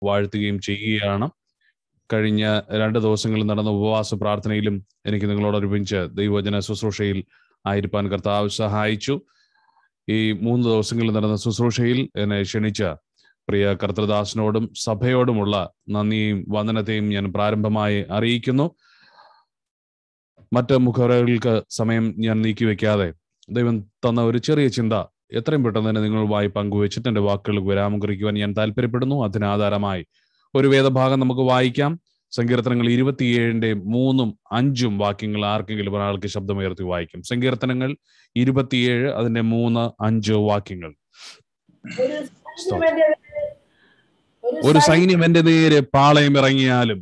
വാഴ്ത്തുകയും ചെയ്യുകയാണ് കഴിഞ്ഞ രണ്ട് ദിവസങ്ങളിൽ നടന്ന ഉപവാസ പ്രാർത്ഥനയിലും എനിക്ക് നിങ്ങളോട് ഒരുമിച്ച് ദൈവവചന ശുശ്രൂഷയിൽ ആയിരിക്കാൻ കർത്താവ് സഹായിച്ചു ഈ മൂന്ന് ദിവസങ്ങളിൽ നടന്ന ശുശ്രൂഷയിൽ എന്നെ ക്ഷണിച്ച പ്രിയ കർത്തൃദാസിനോടും സഭയോടുമുള്ള നന്ദിയും വന്ദനത്തെയും ഞാൻ പ്രാരംഭമായി അറിയിക്കുന്നു മറ്റ് മുഖവരകൾക്ക് സമയം ഞാൻ നീക്കിവെക്കാതെ ദൈവം തന്ന ഒരു ചെറിയ ചിന്ത എത്രയും പെട്ടെന്ന് തന്നെ നിങ്ങളുമായി പങ്കുവെച്ചിട്ട് എൻ്റെ വാക്കുകൾക്ക് വിരാമം കുറിക്കുവാൻ ഞാൻ താല്പര്യപ്പെടുന്നു അതിനാധാരമായി ഒരു വേദഭാഗം നമുക്ക് വായിക്കാം സങ്കീർത്തനങ്ങൾ ഇരുപത്തിയേഴിന്റെ മൂന്നും അഞ്ചും വാക്യങ്ങൾ ആർക്കെങ്കിലും ഒരാൾക്ക് ശബ്ദമുയർത്തി വായിക്കും സങ്കീർത്തനങ്ങൾ ഇരുപത്തിയേഴ് അതിന്റെ മൂന്ന് അഞ്ച് വാക്യങ്ങൾ ഒരു സൈന്യം എന്റെ നേരെ പാളയം ഇറങ്ങിയാലും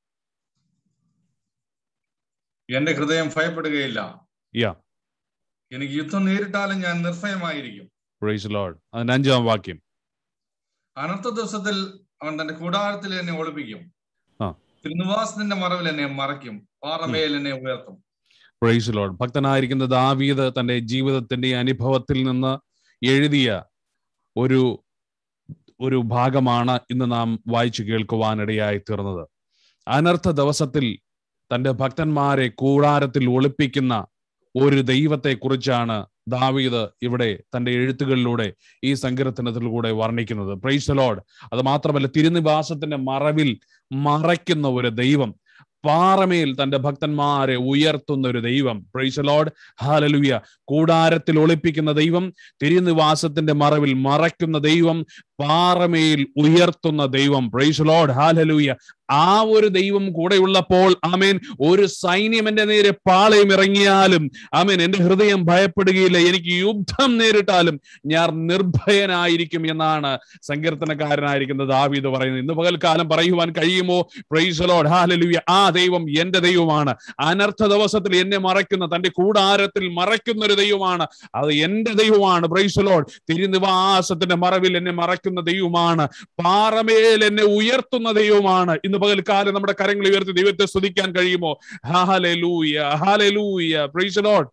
എന്റെ ഹൃദയം ഭയപ്പെടുകയില്ല യാ എനിക്ക് യുദ്ധം നേരിട്ടാലും ഞാൻ നിർഭയമായിരിക്കും പ്രൈസ് ലോർഡ് അതിന്റെ അഞ്ചാം വാക്യം അനർത്ഥ ദിവസത്തിൽ അവൻ തന്റെ കൂടാരത്തിൽ എന്നെ ഒളിപ്പിക്കും ആ. തിരുനിവാസത്തിന്റെ മറവിൽ എന്നെ മറയ്ക്കും പാറമേൽ എന്നെ ഉയർത്തും പ്രൈസ് ലോർഡ് ഭക്തനായിരിക്കുന്ന ദാവീദ് തന്റെ ജീവിതത്തിന്റെ അനുഭവത്തിൽ നിന്ന് എഴുതിയ ഒരു ഒരു ഭാഗമാണ് ഇന്ന് നാം വായിച്ചു കേൾക്കുവാനിടയായി തീർന്നത് അനർത്ഥ ദിവസത്തിൽ തന്റെ ഭക്തന്മാരെ കൂടാരത്തിൽ ഒളിപ്പിക്കുന്ന ഒരു ദൈവത്തെ കുറിച്ചാണ് ദാവീദ് ഇവിടെ തന്റെ എഴുത്തുകളിലൂടെ ഈ സങ്കീർത്തനത്തിലൂടെ വർണ്ണിക്കുന്നത് പ്രൈസ് ലോഡ് അത് മാത്രമല്ല തിരുനിവാസത്തിന്റെ മറവിൽ മറയ്ക്കുന്ന ഒരു ദൈവം പാറമേൽ തന്റെ ഭക്തന്മാരെ ഉയർത്തുന്ന ഒരു ദൈവം പ്രൈസ് ലോഡ് ഹാലലുയ കൂടാരത്തിൽ ഒളിപ്പിക്കുന്ന ദൈവം തിരുനിവാസത്തിന്റെ മറവിൽ മറയ്ക്കുന്ന ദൈവം പാറമേൽ ഉയർത്തുന്ന ദൈവം പ്രൈസ് ലോഡ് ഹാലലുയ ആ ഒരു ദൈവം കൂടെ ഉള്ളപ്പോൾ ആമേൻ ഒരു സൈന്യം എന്റെ നേരെ പാളയം ഇറങ്ങിയാലും ആമേൻ എന്റെ ഹൃദയം ഭയപ്പെടുകയില്ല എനിക്ക് യുദ്ധം നേരിട്ടാലും ഞാൻ നിർഭയനായിരിക്കും എന്നാണ് സങ്കീർത്തനക്കാരനായിരിക്കുന്ന ദാവീദ് പറയുന്നത് ഇന്ന് പകൽക്കാലം പറയുവാൻ കഴിയുമോ പ്രൈസ് ലോഡ് ഹാലലുയ ആ ദൈവം എന്റെ ദൈവമാണ് അനർത്ഥ ദിവസത്തിൽ എന്നെ മറയ്ക്കുന്ന തന്റെ കൂടാരത്തിൽ മറയ്ക്കുന്ന ഒരു ദൈവമാണ് അത് എന്റെ ദൈവമാണ് പ്രൈസ് ലോഡ് തിരുനിവാസത്തിന്റെ മറവിൽ എന്നെ മറയ്ക്കുന്ന ദൈവമാണ് പാറമേൽ എന്നെ ഉയർത്തുന്ന ദൈവമാണ് ഇന്ന് പകൽക്കാലം നമ്മുടെ കരങ്ങൾ ഉയർത്തി ദൈവത്തെ സ്തുതിക്കാൻ കഴിയുമോ ഹാലലൂയ ഹാലലൂയ പ്രൈസ് ലോഡ്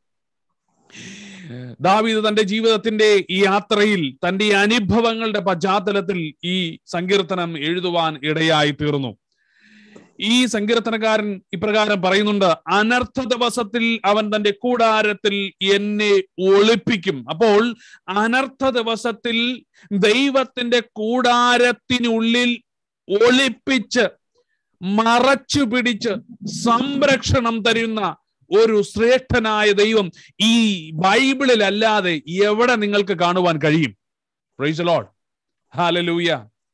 ദാവീദ് തന്റെ ജീവിതത്തിന്റെ ഈ യാത്രയിൽ തന്റെ ഈ അനുഭവങ്ങളുടെ പശ്ചാത്തലത്തിൽ ഈ സങ്കീർത്തനം എഴുതുവാൻ ഇടയായി തീർന്നു ഈ സങ്കീർത്തനക്കാരൻ ഇപ്രകാരം പറയുന്നുണ്ട് അനർത്ഥ ദിവസത്തിൽ അവൻ തന്റെ കൂടാരത്തിൽ എന്നെ ഒളിപ്പിക്കും അപ്പോൾ അനർത്ഥ ദിവസത്തിൽ ദൈവത്തിന്റെ കൂടാരത്തിനുള്ളിൽ ഒളിപ്പിച്ച് മറച്ചു പിടിച്ച് സംരക്ഷണം തരുന്ന ഒരു ശ്രേഷ്ഠനായ ദൈവം ഈ ബൈബിളിൽ അല്ലാതെ എവിടെ നിങ്ങൾക്ക് കാണുവാൻ കഴിയും പ്രൈസ് ലോഡ് ഹാലലൂയ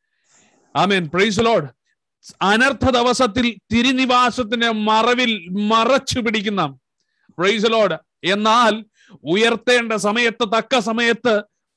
ആമേൻ പ്രൈസ് ലോഡ് അനർത്ഥ ദിവസത്തിൽ തിരുനിവാസത്തിന്റെ മറവിൽ മറച്ചു പിടിക്കുന്ന പ്രൈസ് ലോഡ് എന്നാൽ ഉയർത്തേണ്ട സമയത്ത് തക്ക സമയത്ത്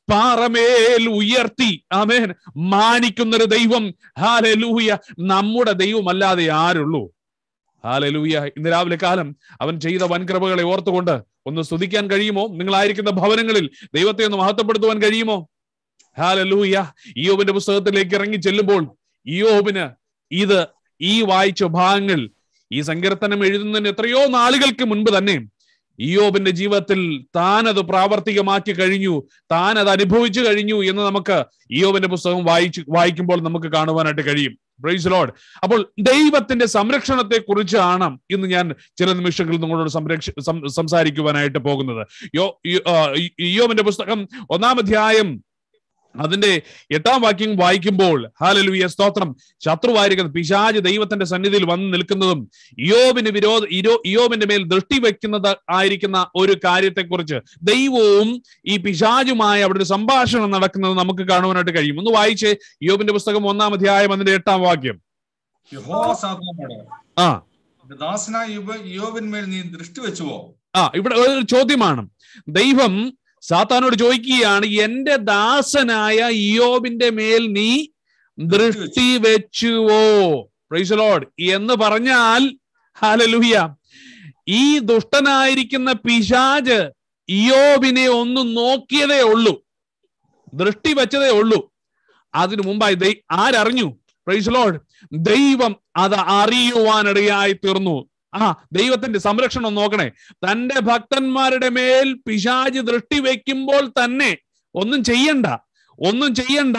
പാറമേൽ ഉയർത്തി ആമേൻ മാനിക്കുന്നൊരു ദൈവം ഹാലലൂയ നമ്മുടെ ദൈവമല്ലാതെ ആരുള്ളൂ ഹാലലൂയ ഇന്ന് രാവിലെ കാലം അവൻ ചെയ്ത വൻകൃപകളെ ഓർത്തുകൊണ്ട് ഒന്ന് സ്തുതിക്കാൻ കഴിയുമോ നിങ്ങളായിരിക്കുന്ന ഭവനങ്ങളിൽ ദൈവത്തെ ഒന്ന് മഹത്വപ്പെടുത്തുവാൻ കഴിയുമോ ഹാലലൂയ ഇയോബിന്റെ പുസ്തകത്തിലേക്ക് ഇറങ്ങി ചെല്ലുമ്പോൾ ഇയോബിന് ഇത് ഈ വായിച്ച ഭാഗങ്ങൾ ഈ സങ്കീർത്തനം എഴുതുന്നതിന് എത്രയോ നാളുകൾക്ക് മുൻപ് തന്നെ ഇയോബിന്റെ ജീവിതത്തിൽ താൻ അത് പ്രാവർത്തികമാക്കി കഴിഞ്ഞു താൻ അത് അനുഭവിച്ചു കഴിഞ്ഞു എന്ന് നമുക്ക് ഇയോബിന്റെ പുസ്തകം വായിച്ചു വായിക്കുമ്പോൾ നമുക്ക് കാണുവാനായിട്ട് കഴിയും പ്രൈസ് ലോഡ് അപ്പോൾ ദൈവത്തിന്റെ സംരക്ഷണത്തെ കുറിച്ചാണ് ഇന്ന് ഞാൻ ചില നിമിഷങ്ങൾ നിങ്ങളോട് സംരക്ഷ സംസാരിക്കുവാനായിട്ട് പോകുന്നത് യോ യോബിന്റെ പുസ്തകം ഒന്നാം അധ്യായം അതിന്റെ എട്ടാം വാക്യം വായിക്കുമ്പോൾ ഹാലലുയ സ്തോത്രം ശത്രുവായിരിക്കുന്ന പിശാജ് ദൈവത്തിന്റെ സന്നിധിയിൽ വന്ന് നിൽക്കുന്നതും ഇയോബിന് വിരോധ ഇരോ ഇയോബിന്റെ മേൽ ദൃഷ്ടി വെക്കുന്നത് ആയിരിക്കുന്ന ഒരു കാര്യത്തെക്കുറിച്ച് ദൈവവും ഈ പിശാജുമായി അവിടെ ഒരു സംഭാഷണം നടക്കുന്നത് നമുക്ക് കാണുവാനായിട്ട് കഴിയും ഒന്ന് വായിച്ച് ഇയോബിന്റെ പുസ്തകം ഒന്നാം അധ്യായം അതിന്റെ എട്ടാം വാക്യം യഹോവ സാത്താനോട് ആ "നിന്റെ ദാസനായ യോബ്- യോബിന്മേൽ നീ ദൃഷ്ടി വെച്ചുവോ ആ ഇവിടെ ഒരു ചോദ്യമാണ് ദൈവം സാത്താനോട് ചോദിക്കുകയാണ് എന്റെ ദാസനായ ഇയോബിന്റെ മേൽ നീ ദൃഷ്ടി വെച്ചുവോ പ്രൈസ് ലോഡ് എന്ന് പറഞ്ഞാൽ ഹാലലുഹിയ ഈ ദുഷ്ടനായിരിക്കുന്ന പിശാജ് ഇയോബിനെ ഒന്ന് നോക്കിയതേ ഉള്ളൂ ദൃഷ്ടി വെച്ചതേ ഉള്ളൂ അതിനു മുമ്പായി ദൈ- ആരറിഞ്ഞു പ്രൈസ് ലോഡ് ദൈവം അത് അറിയുവാനിടയായി തീർന്നു ആ ദൈവത്തിന്റെ സംരക്ഷണം നോക്കണേ തന്റെ ഭക്തന്മാരുടെ മേൽ പിശാജ് ദൃഷ്ടി വെക്കുമ്പോൾ തന്നെ ഒന്നും ചെയ്യണ്ട ഒന്നും ചെയ്യണ്ട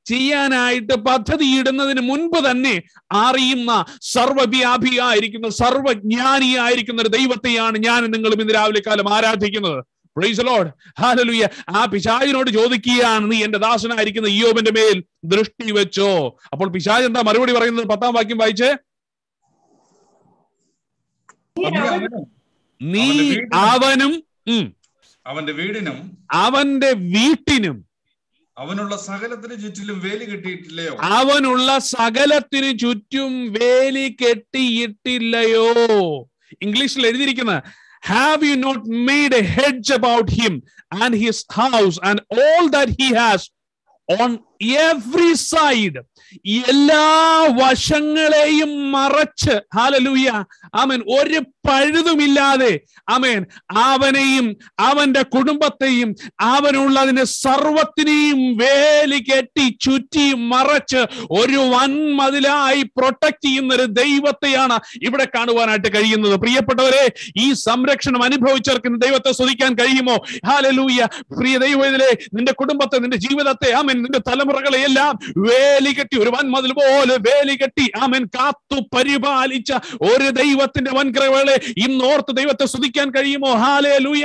ചെയ്യാനായിട്ട് പദ്ധതി ഇടുന്നതിന് മുൻപ് തന്നെ അറിയുന്ന സർവവ്യാപിയായിരിക്കുന്ന സർവജ്ഞാനിയായിരിക്കുന്ന ഒരു ദൈവത്തെയാണ് ഞാൻ നിങ്ങളും ഇന്ന് രാവിലെ കാലം ആരാധിക്കുന്നത് പ്രൈസ് ലോഡ് ഹാലലുയ ആ പിശാചിനോട് ചോദിക്കുകയാണ് നീ എന്റെ ദാസനായിരിക്കുന്ന ഇയോബിന്റെ മേൽ ദൃഷ്ടി വെച്ചോ അപ്പോൾ പിശാജ് എന്താ മറുപടി പറയുന്നത് പത്താം വാക്യം വായിച്ചേ നീ അവനും നീ അവന്റെ വീടിനും- അവനും ഉം, അവന്റെ വീടിനും അവന്റെ വീട്ടിനും അവനുള്ള സകലത്തിന് ചുറ്റിലും വേലി കെട്ടിയിട്ടില്ലയോ അവനുള്ള സകലത്തിനു ചുറ്റും വേലി കെട്ടിയിട്ടില്ലയോ ഇംഗ്ലീഷിൽ എഴുതിയിരിക്കുന്ന have you not made a hedge about him and his house and all that he has on every side എല്ലാ വശങ്ങളെയും മറച്ച് ഹാലലൂയ ആമൻ ഒരു പഴുതുമില്ലാതെ ആമേൻ അവനെയും അവന്റെ കുടുംബത്തെയും അവനുള്ളതിന്റെ സർവത്തിനെയും വേലി കെട്ടി ചുറ്റി മറച്ച് ഒരു വൻമതിലായി പ്രൊട്ടക്ട് ചെയ്യുന്ന ഒരു ദൈവത്തെയാണ് ഇവിടെ കാണുവാനായിട്ട് കഴിയുന്നത് പ്രിയപ്പെട്ടവരെ ഈ സംരക്ഷണം അനുഭവിച്ചവർക്ക് ഇന്ന് ദൈവത്തെ സ്തുതിക്കാൻ കഴിയുമോ ഹാലലൂയ പ്രിയ ദൈവത്തിലെ നിന്റെ കുടുംബത്തെ നിന്റെ ജീവിതത്തെ ആമൻ നിന്റെ തലമുറകളെ എല്ലാം വേലി കെട്ടി ഒരു വൻമതിൽ പോലെ വേലി കെട്ടി ആമൻ കാത്തു പരിപാലിച്ച ഒരു ദൈവത്തിന്റെ വൻകരകളെ ഇന്നോർത്ത് ദൈവത്തെ സ്തുതിക്കാൻ കഴിയുമോ ഹാലേ ലൂയ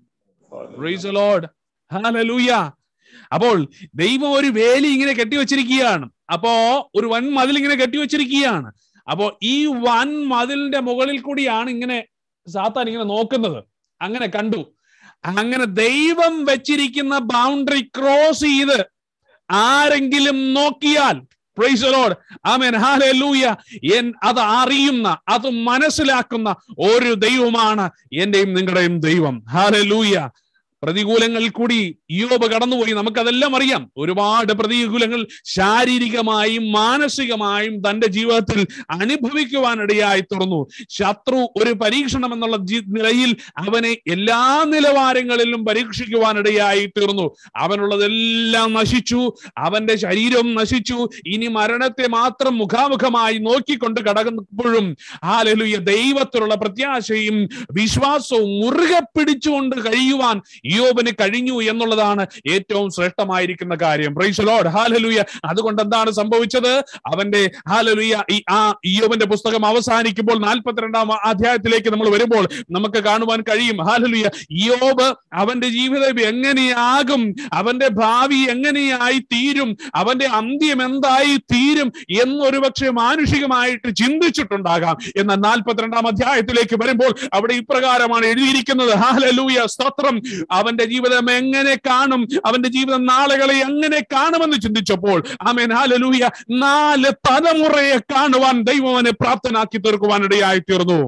ലോഡ് ഹാലലൂയ അപ്പോൾ ദൈവം ഒരു വേലി ഇങ്ങനെ കെട്ടിവെച്ചിരിക്കുകയാണ് അപ്പോ ഒരു വൻ മതിൽ ഇങ്ങനെ കെട്ടിവെച്ചിരിക്കുകയാണ് അപ്പോ ഈ വൻ മതിലിന്റെ മുകളിൽ കൂടിയാണ് ഇങ്ങനെ സാത്താൻ ഇങ്ങനെ നോക്കുന്നത് അങ്ങനെ കണ്ടു അങ്ങനെ ദൈവം വെച്ചിരിക്കുന്ന ബൗണ്ടറി ക്രോസ് ചെയ്ത് ആരെങ്കിലും നോക്കിയാൽ പ്രൈസ് ലോഡ് ആമേൻ ഹാലൂയ എൻ അത് അറിയുന്ന അത് മനസ്സിലാക്കുന്ന ഒരു ദൈവമാണ് എന്റെയും നിങ്ങളുടെയും ദൈവം ഹാലൂയ പ്രതികൂലങ്ങളിൽ കൂടി യോബ് കടന്നുപോയി നമുക്കതെല്ലാം അറിയാം ഒരുപാട് പ്രതികൂലങ്ങൾ ശാരീരികമായും മാനസികമായും തന്റെ ജീവിതത്തിൽ അനുഭവിക്കുവാനിടയായി തുറന്നു ശത്രു ഒരു പരീക്ഷണം എന്നുള്ള ജി- നിലയിൽ അവനെ എല്ലാ നിലവാരങ്ങളിലും പരീക്ഷിക്കുവാനിടയായി തീർന്നു അവനുള്ളതെല്ലാം നശിച്ചു അവന്റെ ശരീരം നശിച്ചു ഇനി മരണത്തെ മാത്രം മുഖാമുഖമായി നോക്കിക്കൊണ്ട് കടക്കുമ്പോഴും ഹാലലുയ ദൈവത്തിലുള്ള പ്രത്യാശയും വിശ്വാസവും മുറുകെ പിടിച്ചുകൊണ്ട് കഴിയുവാൻ യോബിന് കഴിഞ്ഞു എന്നുള്ളതാണ് ഏറ്റവും ശ്രേഷ്ഠമായിരിക്കുന്ന കാര്യം പ്രൈസ് ലോഡ് ഹാലലുയ അതുകൊണ്ട് എന്താണ് സംഭവിച്ചത് അവന്റെ ഹാലലുയ ഈ ആ യോബിന്റെ പുസ്തകം അവസാനിക്കുമ്പോൾ നാൽപ്പത്തിരണ്ടാം അധ്യായത്തിലേക്ക് നമ്മൾ വരുമ്പോൾ നമുക്ക് കാണുവാൻ കഴിയും ഹാലലുയ യോബ് അവന്റെ ജീവിതം എങ്ങനെയാകും അവന്റെ ഭാവി എങ്ങനെയായി തീരും അവന്റെ അന്ത്യം എന്തായി തീരും എന്നൊരു പക്ഷേ മാനുഷികമായിട്ട് ചിന്തിച്ചിട്ടുണ്ടാകാം എന്നാൽ നാൽപ്പത്തിരണ്ടാം അധ്യായത്തിലേക്ക് വരുമ്പോൾ അവിടെ ഇപ്രകാരമാണ് എഴുതിയിരിക്കുന്നത് ഹാലലൂയ സ്തോത്രം അവന്റെ ജീവിതം എങ്ങനെ കാണും അവന്റെ ജീവിതം നാളുകളെ എങ്ങനെ കാണുമെന്ന് ചിന്തിച്ചപ്പോൾ ആമേൻ ഹാലലൂയ നാല് തലമുറയെ കാണുവാൻ ദൈവം അവനെ പ്രാപ്തനാക്കി തീർക്കുവാനിടയായി തീർന്നു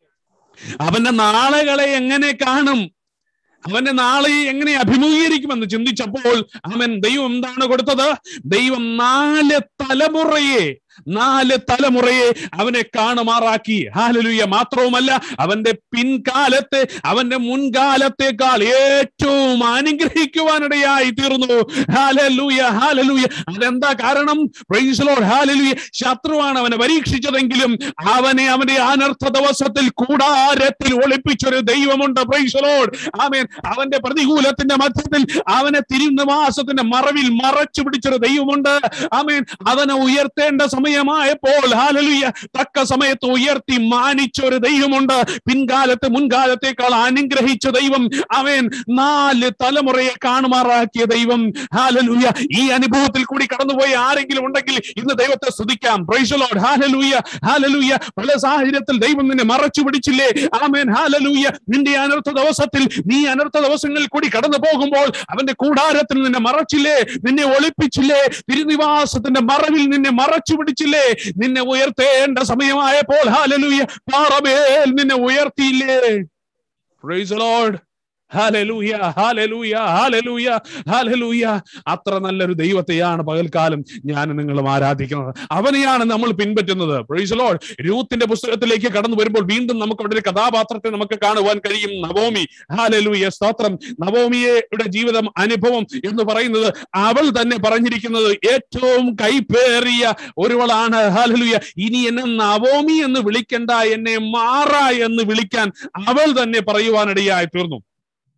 അവന്റെ നാളുകളെ എങ്ങനെ കാണും അവന്റെ നാളെ എങ്ങനെ അഭിമുഖീകരിക്കുമെന്ന് ചിന്തിച്ചപ്പോൾ അവൻ ദൈവം എന്താണ് കൊടുത്തത് ദൈവം നാല് തലമുറയെ നാല് തലമുറയെ അവനെ കാണുമാറാക്കി ഹാലലുയ മാത്രവുമല്ല അവന്റെ പിൻകാലത്തെ അവന്റെ മുൻകാലത്തെക്കാൾ ഏറ്റവും അനുഗ്രഹിക്കുവാനിടയായി തീർന്നു ഹാലലൂയ ഹാലലൂയ അതെന്താ കാരണം പ്രൈസലോട് ഹാലലൂയ ശത്രുവാണ് അവനെ പരീക്ഷിച്ചതെങ്കിലും അവനെ അവന്റെ അനർത്ഥ ദിവസത്തിൽ കൂടാരത്തിൽ ഒളിപ്പിച്ചൊരു ദൈവമുണ്ട് പ്രൈസലോട് ആമേൻ അവന്റെ പ്രതികൂലത്തിന്റെ മധ്യത്തിൽ അവനെ തിരുനിവാസത്തിന്റെ മറവിൽ മറച്ചു പിടിച്ചൊരു ദൈവമുണ്ട് ആമേൻ അവനെ ഉയർത്തേണ്ട സമയമായപ്പോൾ ഹാലലുയ തക്ക സമയത്ത് ഉയർത്തി മാനിച്ച ഒരു ദൈവമുണ്ട് പിൻകാലത്ത് മുൻകാലത്തേക്കാൾ അനുഗ്രഹിച്ച ദൈവം അവൻ നാല് തലമുറയെ കാണുമാറാക്കിയ ദൈവം ഹാലലൂയ ഈ അനുഭവത്തിൽ കൂടി കടന്നുപോയ ആരെങ്കിലും ഉണ്ടെങ്കിൽ ഇന്ന് ദൈവത്തെ സ്തുതിക്കാം പ്രൈസലോഡ് ഹാലലൂയ ഹാലലൂയ പല സാഹചര്യത്തിൽ ദൈവം നിന്നെ മറച്ചു പിടിച്ചില്ലേ ആമേൻ ഹാലലൂയ നിന്റെ അനർത്ഥ ദിവസത്തിൽ നീ അനർത്ഥ ദിവസങ്ങളിൽ കൂടി കടന്നു പോകുമ്പോൾ അവന്റെ കൂടാരത്തിൽ നിന്നെ മറച്ചില്ലേ നിന്നെ ഒളിപ്പിച്ചില്ലേ തിരുനിവാസത്തിന്റെ മറവിൽ നിന്നെ മറച്ചു പിടിച്ചില്ലേ നിന്നെ ഉയർത്തേണ്ട സമയമായപ്പോൾ ഹാലലൂയ പാറമേൽ നിന്നെ ഉയർത്തിയില്ലേ praise lord hallelujah hallelujah hallelujah hallelujah അത്ര നല്ലൊരു ദൈവത്തെയാണ് പകൽക്കാലം ഞാൻ നിങ്ങളും ആരാധിക്കുന്നത് അവനെയാണ് നമ്മൾ പിൻപറ്റുന്നത് പ്രൈസ് ലോർഡ് രൂത്തിന്റെ പുസ്തകത്തിലേക്ക് കടന്നു വരുമ്പോൾ വീണ്ടും നമുക്ക് അവിടെ ഒരു കഥാപാത്രത്തെ നമുക്ക് കാണുവാൻ കഴിയും നവോമി ഹാലലൂയ സ്തോത്രം നവോമിയുടെ ജീവിതം അനുഭവം എന്ന് പറയുന്നത് അവൾ തന്നെ പറഞ്ഞിരിക്കുന്നത് ഏറ്റവും കൈപ്പേറിയ ഒരുവളാണ് ഹാലലൂയ ഇനി എന്നെ നവോമി എന്ന് വിളിക്കണ്ട എന്നെ മാറ എന്ന് വിളിക്കാൻ അവൾ തന്നെ പറയുവാനിടയായി തീർന്നു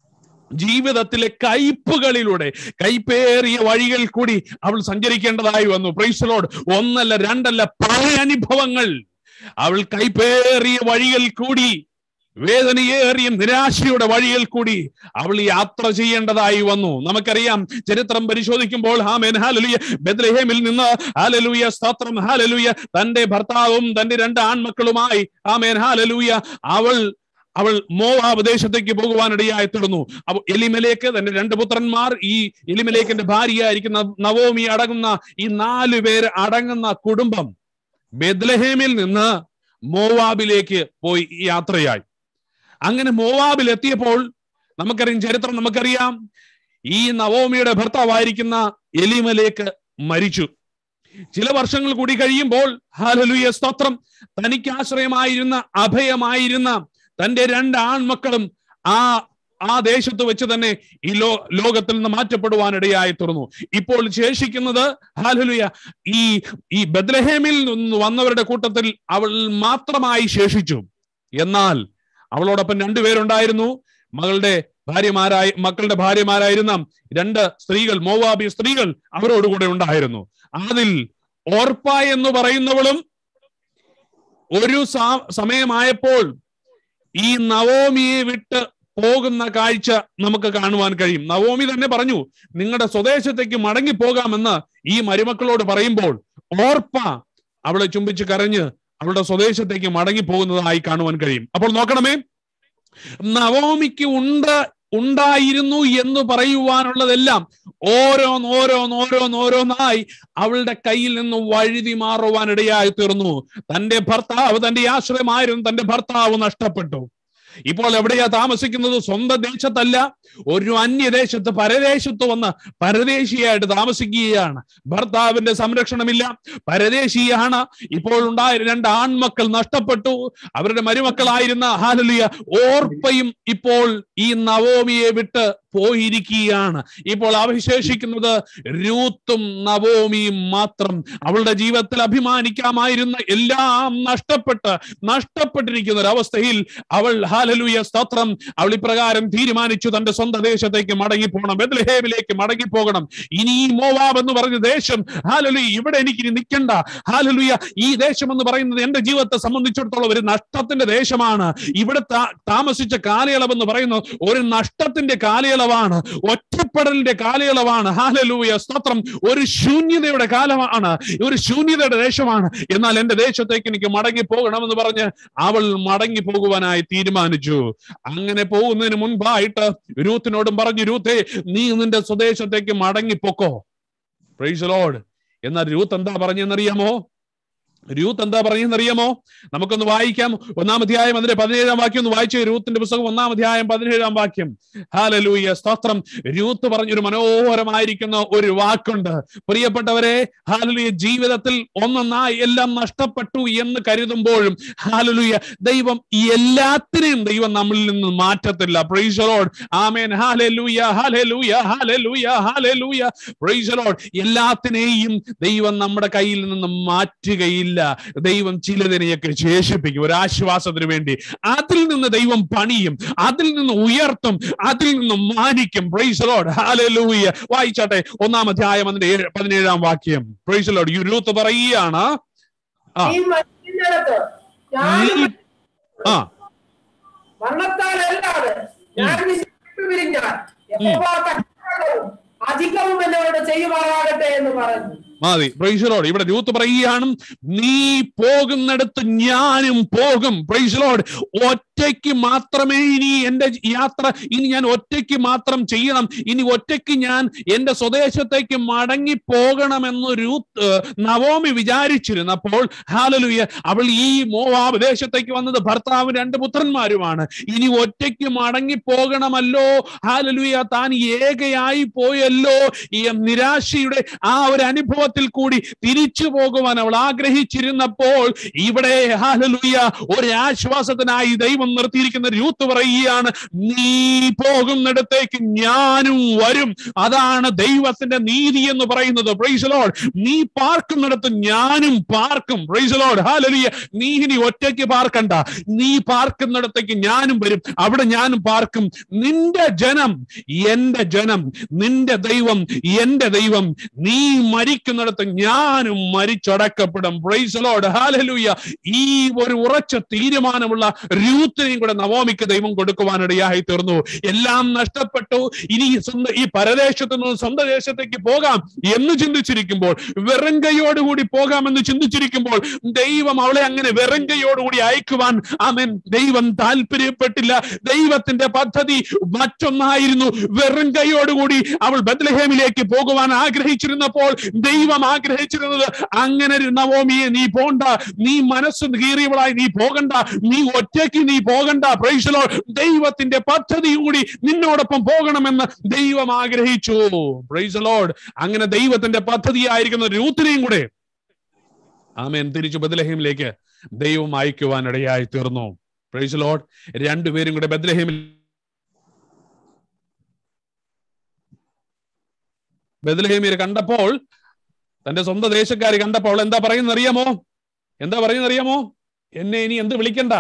ജീവിതത്തിലെ കയ്പുകളിലൂടെ കൈപ്പേറിയ വഴികൾ കൂടി അവൾ സഞ്ചരിക്കേണ്ടതായി വന്നു പ്രൈസലോട് ഒന്നല്ല രണ്ടല്ല പല അനുഭവങ്ങൾ അവൾ കൈപ്പേറിയ വഴികൾ കൂടി വേദനയേറിയ നിരാശയുടെ വഴിയിൽ കൂടി അവൾ യാത്ര ചെയ്യേണ്ടതായി വന്നു നമുക്കറിയാം ചരിത്രം പരിശോധിക്കുമ്പോൾ ഹാമേൻ ഹാലലുയ ബദ്ലഹേമിൽ നിന്ന് ഹാലലൂയ സ്തോത്രം ഹാലലൂയ തന്റെ ഭർത്താവും തന്റെ രണ്ട് ആൺമക്കളുമായി ഹാമേൻ ഹാലലൂയ അവൾ അവൾ മോവാബ് ദേശത്തേക്ക് പോകുവാനിടയായി തീർന്നു അപ്പൊ എലിമലേക്ക് തന്റെ രണ്ട് പുത്രന്മാർ ഈ എലിമലേക്കിന്റെ ഭാര്യയായിരിക്കുന്ന നവോമി അടങ്ങുന്ന ഈ നാലു പേര് അടങ്ങുന്ന കുടുംബം ബെദ്ലഹേമിൽ നിന്ന് മോവാബിലേക്ക് പോയി യാത്രയായി അങ്ങനെ മോവാബിൽ എത്തിയപ്പോൾ നമുക്കറിയാം ചരിത്രം നമുക്കറിയാം ഈ നവോമിയുടെ ഭർത്താവായിരിക്കുന്ന എലിമലേക്ക് മരിച്ചു ചില വർഷങ്ങൾ കൂടി കഴിയുമ്പോൾ ഹാലലുയ സ്തോത്രം തനിക്ക് ആശ്രയമായിരുന്ന അഭയമായിരുന്ന തന്റെ രണ്ട് ആൺമക്കളും ആ ആ ദേശത്ത് വെച്ച് തന്നെ ഈ ലോ ലോകത്തിൽ നിന്ന് മാറ്റപ്പെടുവാനിടയായി തീർന്നു ഇപ്പോൾ ശേഷിക്കുന്നത് ഹാലലുയ ഈ ഈ ബദ്ലഹേമിൽ നിന്ന് വന്നവരുടെ കൂട്ടത്തിൽ അവൾ മാത്രമായി ശേഷിച്ചു എന്നാൽ അവളോടൊപ്പം രണ്ടുപേരുണ്ടായിരുന്നു മകളുടെ ഭാര്യമാരായി മക്കളുടെ ഭാര്യമാരായിരുന്ന രണ്ട് സ്ത്രീകൾ മോവാബി സ്ത്രീകൾ അവരോടുകൂടെ ഉണ്ടായിരുന്നു അതിൽ ഓർപ്പ എന്ന് പറയുന്നവളും ഒരു സമയമായപ്പോൾ ഈ നവോമിയെ വിട്ട് പോകുന്ന കാഴ്ച നമുക്ക് കാണുവാൻ കഴിയും നവോമി തന്നെ പറഞ്ഞു നിങ്ങളുടെ സ്വദേശത്തേക്ക് മടങ്ങി പോകാമെന്ന് ഈ മരുമക്കളോട് പറയുമ്പോൾ ഓർപ്പ അവളെ ചുംബിച്ച് കരഞ്ഞ് അവളുടെ സ്വദേശത്തേക്ക് മടങ്ങി പോകുന്നതായി കാണുവാൻ കഴിയും അപ്പോൾ നോക്കണമേ നവോമിക്ക് ഉണ്ട് ഉണ്ടായിരുന്നു എന്ന് പറയുവാനുള്ളതെല്ലാം ഓരോന്നോരോന്നോരോന്നോരോന്നായി അവളുടെ കയ്യിൽ നിന്ന് വഴുതി മാറുവാനിടയായി തീർന്നു തന്റെ ഭർത്താവ് തന്റെ ആശ്രയമായിരുന്നു തന്റെ ഭർത്താവ് നഷ്ടപ്പെട്ടു ഇപ്പോൾ എവിടെയാ താമസിക്കുന്നത് സ്വന്തം ദേശത്തല്ല ഒരു അന്യദേശത്ത് പരദേശത്ത് വന്ന് പരദേശിയായിട്ട് താമസിക്കുകയാണ് ഭർത്താവിന്റെ സംരക്ഷണമില്ല പരദേശിയാണ് ഇപ്പോൾ ഉണ്ടായ രണ്ട് ആൺമക്കൾ നഷ്ടപ്പെട്ടു അവരുടെ മരുമക്കളായിരുന്ന ഹാലലിയ ഓർപ്പയും ഇപ്പോൾ ഈ നവോമിയെ വിട്ട് പോയിരിക്കുകയാണ് ഇപ്പോൾ അവശേഷിക്കുന്നത് രൂത്തും നവോമിയും മാത്രം അവളുടെ ജീവിതത്തിൽ അഭിമാനിക്കാമായിരുന്ന എല്ലാം നഷ്ടപ്പെട്ട് നഷ്ടപ്പെട്ടിരിക്കുന്ന ഒരു അവസ്ഥയിൽ അവൾ ഹാലലുയ സ്തോത്രം അവൾ ഇപ്രകാരം തീരുമാനിച്ചു തന്റെ സ്വന്തം ദേശത്തേക്ക് മടങ്ങി പോകണം ബെദ്ലഹേമിലേക്ക് മടങ്ങി പോകണം ഇനി ഈ മോവാബ് എന്ന് പറഞ്ഞ ദേശം ഹാലലുയ ഇവിടെ എനിക്ക് ഇനി നിൽക്കണ്ട ഹാലലുയ ഈ ദേശം എന്ന് പറയുന്നത് എന്റെ ജീവിതത്തെ സംബന്ധിച്ചിടത്തോളം ഒരു നഷ്ടത്തിന്റെ ദേശമാണ് ഇവിടെ താമസിച്ച കാലയളവ് എന്ന് പറയുന്നത് ഒരു നഷ്ടത്തിന്റെ കാലയളവാണ് ഒറ്റപ്പെടലിന്റെ കാലയളവാണ് ഹാലലൂയ സ്തോത്രം ഒരു ശൂന്യതയുടെ കാലമാണ് ഒരു ശൂന്യതയുടെ ദേശമാണ് എന്നാൽ എന്റെ ദേശത്തേക്ക് എനിക്ക് മടങ്ങി പോകണമെന്ന് പറഞ്ഞ് അവൾ മടങ്ങി പോകുവാനായി തീരുമാനിച്ചു അങ്ങനെ പോകുന്നതിന് മുൻപായിട്ട് രൂത്തിനോടും പറഞ്ഞു രൂത്തെ നീ നിന്റെ സ്വദേശത്തേക്ക് മടങ്ങിപ്പോക്കോ പ്രൈസ് ലോഡ് എന്നാൽ രൂത്ത് എന്താ പറഞ്ഞെന്നറിയാമോ രൂത്ത് എന്താ പറയുന്നറിയാമോ നമുക്കൊന്ന് വായിക്കാം ഒന്നാം അധ്യായം അതിന്റെ പതിനേഴാം വാക്യം ഒന്ന് വായിച്ചു രൂത്തിന്റെ പുസ്തകം ഒന്നാം അധ്യായം പതിനേഴാം വാക്യം ഹാലലൂയ സ്തോത്രം രൂത്ത് പറഞ്ഞൊരു മനോഹരമായിരിക്കുന്ന ഒരു വാക്കുണ്ട് പ്രിയപ്പെട്ടവരെ ഹാലലൂയ ജീവിതത്തിൽ ഒന്നൊന്നായി എല്ലാം നഷ്ടപ്പെട്ടു എന്ന് കരുതുമ്പോഴും ഹാലലൂയ ദൈവം എല്ലാത്തിനെയും ദൈവം നമ്മളിൽ നിന്ന് മാറ്റത്തില്ല പ്രൈസലോഡ് ആമേൻ hallelujah hallelujah hallelujah hallelujah praise lord എല്ലാത്തിനെയും ദൈവം നമ്മുടെ കയ്യിൽ നിന്ന് മാറ്റുകയില്ല ദൈവം ചിലതിനെയൊക്കെ ശേഷിപ്പിക്കും ഒരു ആശ്വാസത്തിന് വേണ്ടി അതിൽ നിന്ന് ദൈവം പണിയും അതിൽ നിന്ന് ഉയർത്തും അതിൽ നിന്ന് മാനിക്കും പ്രൈസലോഡ് ഹാലലൂയ വായിച്ചാട്ടെ ഒന്നാം അധ്യായം അതിന്റെ ഏഴ് പതിനേഴാം വാക്യം പ്രൈസലോഡ് യുരൂത്ത് പറയുകയാണ് ആ ഈ മനുഷ്യനിടത്ത് ഞാനും നീ- ആ മരണത്താലല്ലാതെ ഞാൻ വിശ്വസിച്ചു വിരിഞ്ഞാൽ യഹോവ കഷ്ടവും അധികവും എന്നോട് ചെയ്യുമാറാകട്ടെ എന്ന് പറഞ്ഞു മതി പ്രൈസലോഡ് ഇവിടെ രൂത്ത് പറയുകയാണ് നീ പോകുന്നിടത്ത് ഞാനും പോകും പ്രൈസലോഡ് ഒറ്റയ്ക്ക് മാത്രമേ ഇനി എന്റെ യാത്ര ഇനി ഞാൻ ഒറ്റയ്ക്ക് മാത്രം ചെയ്യണം ഇനി ഒറ്റയ്ക്ക് ഞാൻ എന്റെ സ്വദേശത്തേക്ക് മടങ്ങി പോകണമെന്ന് രൂത്ത് ഏർ, നവോമി വിചാരിച്ചിരുന്നപ്പോൾ ഹാലലുയ അവൾ ഈ മോവാബ് ദേശത്തേക്ക് വന്നത് ഭർത്താവും രണ്ട് പുത്രന്മാരുമാണ് ഇനി ഒറ്റയ്ക്ക് മടങ്ങി പോകണമല്ലോ ഹാലലുയ താൻ ഏകയായി പോയല്ലോ ഈ നിരാശയുടെ ആ ഒരു അനുഭവത്തിൽ അനുഭവത്തിൽ കൂടി തിരിച്ചു പോകുവാൻ അവൾ ആഗ്രഹിച്ചിരുന്നപ്പോൾ ഇവിടെ ഹാലലുയ ഒരു ആശ്വാസത്തിനായി ദൈവം നിർത്തിയിരിക്കുന്ന രൂത്ത് പറയുകയാണ് നീ പോകുന്നിടത്തേക്ക് ഞാനും വരും അതാണ് ദൈവത്തിന്റെ നീതി എന്ന് പറയുന്നത് പ്രൈസ് ലോഡ് നീ പാർക്കുന്നിടത്ത് ഞാനും പാർക്കും പ്രൈസ് ലോഡ് ഹാലലുയ നീ ഇനി ഒറ്റയ്ക്ക് പാർക്കണ്ട നീ പാർക്കുന്നിടത്തേക്ക് ഞാനും വരും അവിടെ ഞാനും പാർക്കും നിന്റെ ജനം എന്റെ ജനം നിന്റെ ദൈവം എന്റെ ദൈവം നീ മരിക്കുന്നിടത്ത് ഞാനും മരിച്ചടക്കപ്പെടും പ്രൈസ് ലോഡ് ഹാലലുയ ഈ ഒരു ഉറച്ച തീരുമാനമുള്ള രൂത്തിനെയും കൂടെ നവോമിക്ക് ദൈവം കൊടുക്കുവാനിടയായി തീർന്നു എല്ലാം നഷ്ടപ്പെട്ടു ഇനി സ്വന്തം ഈ പരദേശത്തു നിന്ന് സ്വന്തം ദേശത്തേക്ക് പോകാം എന്ന് ചിന്തിച്ചിരിക്കുമ്പോൾ വെറുങ്കയോടുകൂടി പോകാമെന്ന് ചിന്തിച്ചിരിക്കുമ്പോൾ ദൈവം അവളെ അങ്ങനെ വെറുങ്കയോടുകൂടി അയക്കുവാൻ ആമൻ ദൈവം താല്പര്യപ്പെട്ടില്ല ദൈവത്തിന്റെ പദ്ധതി മറ്റൊന്നായിരുന്നു വെറും കൈയോടുകൂടി അവൾ ബദ്ലഹേമിലേക്ക് പോകുവാൻ ആഗ്രഹിച്ചിരുന്നപ്പോൾ ദൈവം ആഗ്രഹിച്ചിരുന്നത് അങ്ങനെ ഒരു നവോമിയെ നീ പോണ്ട നീ മനസ്സ് കീറിയവളായി നീ പോകണ്ട നീ ഒറ്റയ്ക്ക് നീ പോകണ്ട പ്രൈസലോ ദൈവത്തിന്റെ പദ്ധതി കൂടി നിന്നോടൊപ്പം പോകണമെന്ന് ദൈവം ആഗ്രഹിച്ചു പ്രൈസലോഡ് അങ്ങനെ ദൈവത്തിന്റെ പദ്ധതിയായിരിക്കുന്ന രൂത്തിനെയും കൂടെ ആമേൻ തിരിച്ചു ബദ്ലഹേമിലേക്ക് ദൈവം അയക്കുവാനിടയായി തീർന്നു പ്രൈസ് ലോഡ് രണ്ടുപേരും കൂടെ ബദ്ലഹേമിൽ ബദ്ലഹേമിൽ കണ്ടപ്പോൾ തന്റെ സ്വന്തം ദേശക്കാർ കണ്ടപ്പോൾ എന്താ പറയുന്നത് അറിയാമോ എന്താ പറയുന്നത് അറിയാമോ എന്നെ ഇനി എന്ത് വിളിക്കണ്ട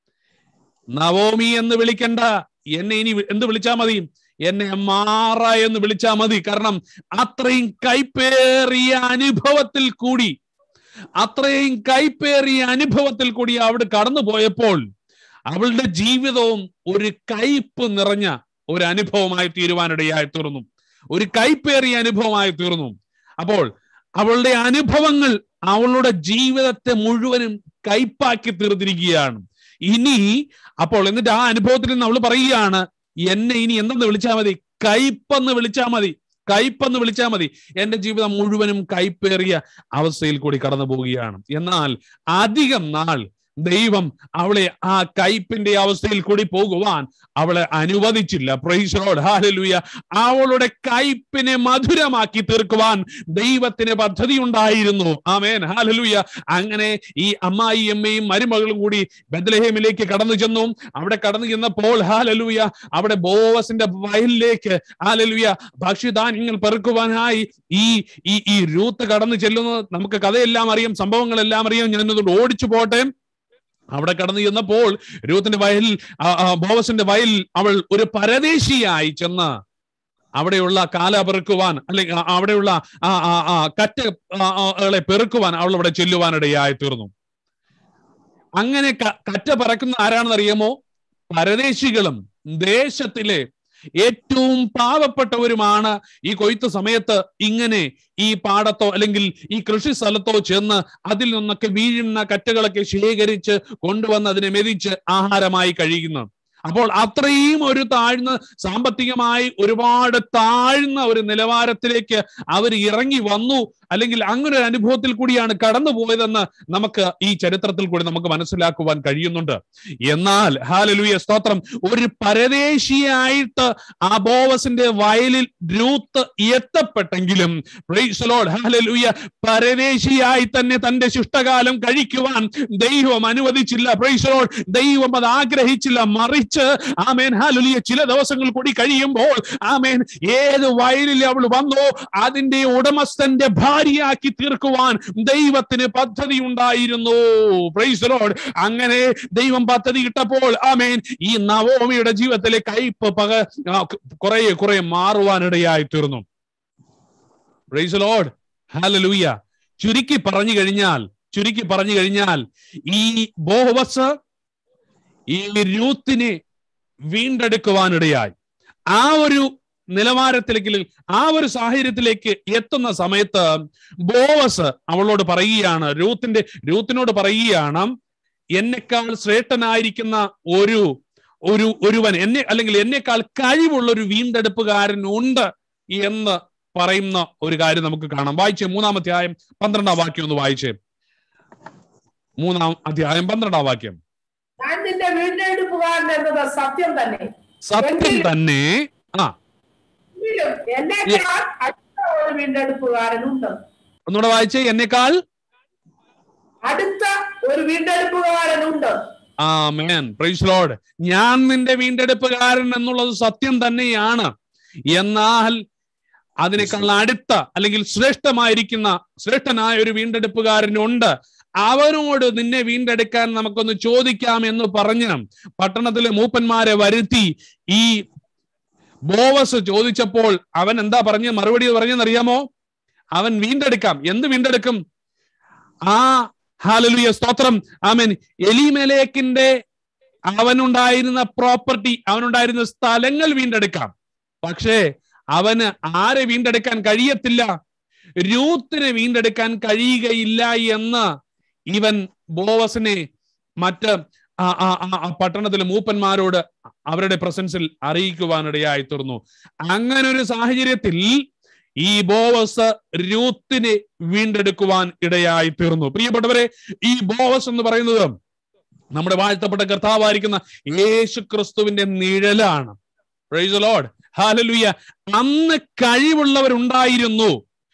നവോമി എന്ന് വിളിക്കണ്ട എന്നെ ഇനി വി- എന്ത് വിളിച്ചാ മതി എന്നെ മാറ എന്ന് വിളിച്ചാ മതി കാരണം അത്രയും കൈപ്പേറിയ അനുഭവത്തിൽ കൂടി അത്രയും കൈപ്പേറിയ അനുഭവത്തിൽ കൂടി അവിടെ കടന്നു പോയപ്പോൾ അവളുടെ ജീവിതവും ഒരു കയ്പ് നിറഞ്ഞ ഒരു അനുഭവമായി തീരുവാനിടയായി തീർന്നു ഒരു കൈപ്പേറിയ അനുഭവമായി തീർന്നു അപ്പോൾ അവളുടെ അനുഭവങ്ങൾ അവളുടെ ജീവിതത്തെ മുഴുവനും കയ്പാക്കി തീർത്തിരിക്കുകയാണ് ഇനി അപ്പോൾ എന്നിട്ട് ആ അനുഭവത്തിൽ നിന്ന് അവൾ പറയുകയാണ് എന്നെ ഇനി എന്തെന്ന് വിളിച്ചാൽ മതി കയ്പെന്ന് വിളിച്ചാൽ മതി കയ്പെന്ന് വിളിച്ചാൽ മതി എന്റെ ജീവിതം മുഴുവനും കൈപ്പേറിയ അവസ്ഥയിൽ കൂടി കടന്നു പോവുകയാണ് എന്നാൽ അധികം നാൾ ദൈവം അവളെ ആ കയ്പിന്റെ അവസ്ഥയിൽ കൂടി പോകുവാൻ അവളെ അനുവദിച്ചില്ല പ്രൈസറോഡ് ഹാലലുയ അവളുടെ കയ്പിനെ മധുരമാക്കി തീർക്കുവാൻ ദൈവത്തിന് പദ്ധതി ഉണ്ടായിരുന്നു ആമേൻ ഹാലലുയ അങ്ങനെ ഈ അമ്മായി അമ്മയും മരുമകളും കൂടി ബദ്ലഹേമിലേക്ക് കടന്നു ചെന്നു അവിടെ കടന്നു ചെന്നപ്പോൾ ഹാലലുയ അവിടെ ബോവസിന്റെ വയലിലേക്ക് ഹാലലുയ ഭക്ഷ്യധാന്യങ്ങൾ പെറുക്കുവാനായി ഈ ഈ ഈ രൂത്ത് കടന്നു ചെല്ലുന്നത് നമുക്ക് കഥയെല്ലാം അറിയാം സംഭവങ്ങളെല്ലാം അറിയാം ഞാനതുകൊണ്ട് ഓടിച്ചു പോട്ടെ അവിടെ കടന്നു ചെന്നപ്പോൾ രൂത്തിന്റെ വയലിൽ ആ, ആ, ബോവസിന്റെ വയലിൽ അവൾ ഒരു പരദേശിയായി ചെന്ന് അവിടെയുള്ള കാല പെറുക്കുവാൻ അല്ലെങ്കിൽ ആ- അവിടെയുള്ള ആ ആ ആ കറ്റ ആ, ആ, കളെ പെറുക്കുവാൻ അവൾ അവിടെ ചെല്ലുവാനിടയായി തീർന്നു അങ്ങനെ ക- കറ്റ പറക്കുന്ന ആരാണെന്ന് അറിയാമോ പരദേശികളും ദേശത്തിലെ ഏറ്റവും പാവപ്പെട്ടവരുമാണ് ഈ കൊയ്ത്ത് സമയത്ത് ഇങ്ങനെ ഈ പാടത്തോ അല്ലെങ്കിൽ ഈ കൃഷി സ്ഥലത്തോ ചെന്ന് അതിൽ നിന്നൊക്കെ വീഴുന്ന കറ്റകളൊക്കെ ശേഖരിച്ച് കൊണ്ടുവന്ന് അതിനെ മെതിച്ച് ആഹാരമായി കഴിയുന്നു അപ്പോൾ അത്രയും ഒരു താഴ്ന്ന സാമ്പത്തികമായി ഒരുപാട് താഴ്ന്ന ഒരു നിലവാരത്തിലേക്ക് അവർ ഇറങ്ങി വന്നു അല്ലെങ്കിൽ അങ്ങനെ ഒരു അനുഭവത്തിൽ കൂടിയാണ് കടന്നു പോയതെന്ന് നമുക്ക് ഈ ചരിത്രത്തിൽ കൂടി നമുക്ക് മനസ്സിലാക്കുവാൻ കഴിയുന്നുണ്ട് എന്നാൽ ഹാലലുയ സ്തോത്രം ഒരു പരദേശിയായിട്ട് ആ ബോവസിന്റെ വയലിൽ രൂത്ത് എത്തപ്പെട്ടെങ്കിലും പ്രൈസ് ലോർഡ് ഹാലലുയ പരദേശിയായി തന്നെ തന്റെ ശിഷ്ടകാലം കഴിക്കുവാൻ ദൈവം അനുവദിച്ചില്ല പ്രൈസ് ലോർഡ് ദൈവം അത് ആഗ്രഹിച്ചില്ല മറിച്ച് ആമേൻ ഹാലുലിയ ചില ദിവസങ്ങൾ കൂടി കഴിയുമ്പോൾ ആമേൻ ഏത് വയലിൽ അവൾ വന്നോ അതിന്റെ ഉടമസ്ഥന്റെ ഭാര്യയാക്കി തീർക്കുവാൻ ദൈവത്തിന് പദ്ധതി ഉണ്ടായിരുന്നു പ്രൈസ് ലോർഡ് അങ്ങനെ ദൈവം പദ്ധതി ഇട്ടപ്പോൾ ആമേൻ ഈ നവോമിയുടെ ജീവിതത്തിലെ കയ്പ് പക ആ, കുറെ കുറെ മാറുവാനിടയായി തീർന്നു പ്രൈസ് ലോർഡ് ഹല്ലേലൂയ ചുരുക്കി പറഞ്ഞു കഴിഞ്ഞാൽ ചുരുക്കി പറഞ്ഞു കഴിഞ്ഞാൽ ഈ ബോവസ് ഈ രൂത്തിനെ വീണ്ടെടുക്കുവാനിടയായി ആ ഒരു നിലവാരത്തിലേക്ക് അല്ലെങ്കിൽ ആ ഒരു സാഹചര്യത്തിലേക്ക് എത്തുന്ന സമയത്ത് ബോവസ് അവളോട് പറയുകയാണ് രൂത്തിന്റെ രൂത്തിനോട് പറയുകയാണ് എന്നെക്കാൾ ശ്രേഷ്ഠനായിരിക്കുന്ന ഒരു ഒരു ഒരുവൻ എന്നെ അല്ലെങ്കിൽ എന്നെക്കാൾ കഴിവുള്ള ഒരു വീണ്ടെടുപ്പുകാരൻ ഉണ്ട് എന്ന് പറയുന്ന ഒരു കാര്യം നമുക്ക് കാണാം വായിച്ചേ മൂന്നാം അധ്യായം പന്ത്രണ്ടാം വാക്യം ഒന്ന് വായിച്ചേ മൂന്നാം അധ്യായം പന്ത്രണ്ടാം വാക്യം ഞാൻ നിന്റെ വീണ്ടെടുപ്പുകാരൻ എന്നത് സത്യം തന്നെ സത്യം തന്നെ ആ എങ്കിലും എന്നെക്കാൾ അടുത്ത ഒരു വീണ്ടെടുപ്പുകാരനുണ്ട് ഒന്നുകൂടെ വായിച്ചേ എന്നെക്കാൾ അടുത്ത ഒരു വീണ്ടെടുപ്പുകാരനുണ്ട് ആ മേൻ പ്രൈസ് ലോഡ് ഞാൻ നിന്റെ വീണ്ടെടുപ്പുകാരൻ എന്നുള്ളത് സത്യം തന്നെയാണ് എന്നാൽ അതിനേക്കാൾ അടുത്ത അല്ലെങ്കിൽ ശ്രേഷ്ഠമായിരിക്കുന്ന ശ്രേഷ്ഠനായ ഒരു വീണ്ടെടുപ്പുകാരനുണ്ട് അവനോട് നിന്നെ വീണ്ടെടുക്കാൻ നമുക്കൊന്ന് ചോദിക്കാം എന്ന് പറഞ്ഞ് പട്ടണത്തിലെ മൂപ്പന്മാരെ വരുത്തി ഈ ബോവസ് ചോദിച്ചപ്പോൾ അവൻ എന്താ പറഞ്ഞ മറുപടി പറഞ്ഞെന്നറിയാമോ അവൻ വീണ്ടെടുക്കാം എന്ത് വീണ്ടെടുക്കും ആ ഹാലലുയ സ്തോത്രം ആമൻ എലിമേലേക്കിന്റെ അവനുണ്ടായിരുന്ന പ്രോപ്പർട്ടി അവനുണ്ടായിരുന്ന സ്ഥലങ്ങൾ വീണ്ടെടുക്കാം പക്ഷേ അവന് ആരെ വീണ്ടെടുക്കാൻ കഴിയത്തില്ല രൂത്തിനെ വീണ്ടെടുക്കാൻ കഴിയുകയില്ല എന്ന് ഇവൻ ബോവസിനെ മറ്റ് ആ ആ ആ- ആ പട്ടണത്തിലെ മൂപ്പന്മാരോട് അവരുടെ പ്രസൻസിൽ അറിയിക്കുവാനിടയായി തീർന്നു അങ്ങനെ ഒരു സാഹചര്യത്തിൽ ഈ ബോവസ് രൂത്തിനെ വീണ്ടെടുക്കുവാൻ ഇടയായി തീർന്നു പ്രിയപ്പെട്ടവരെ ഈ ബോവസ് എന്ന് പറയുന്നത് നമ്മുടെ വാഴ്ത്തപ്പെട്ട കർത്താവായിരിക്കുന്ന യേശു ക്രിസ്തുവിന്റെ നിഴലാണ് പ്രൈസ് ലോഡ് ഹാലലുയ അന്ന് കഴിവുള്ളവരുണ്ടായിരുന്നു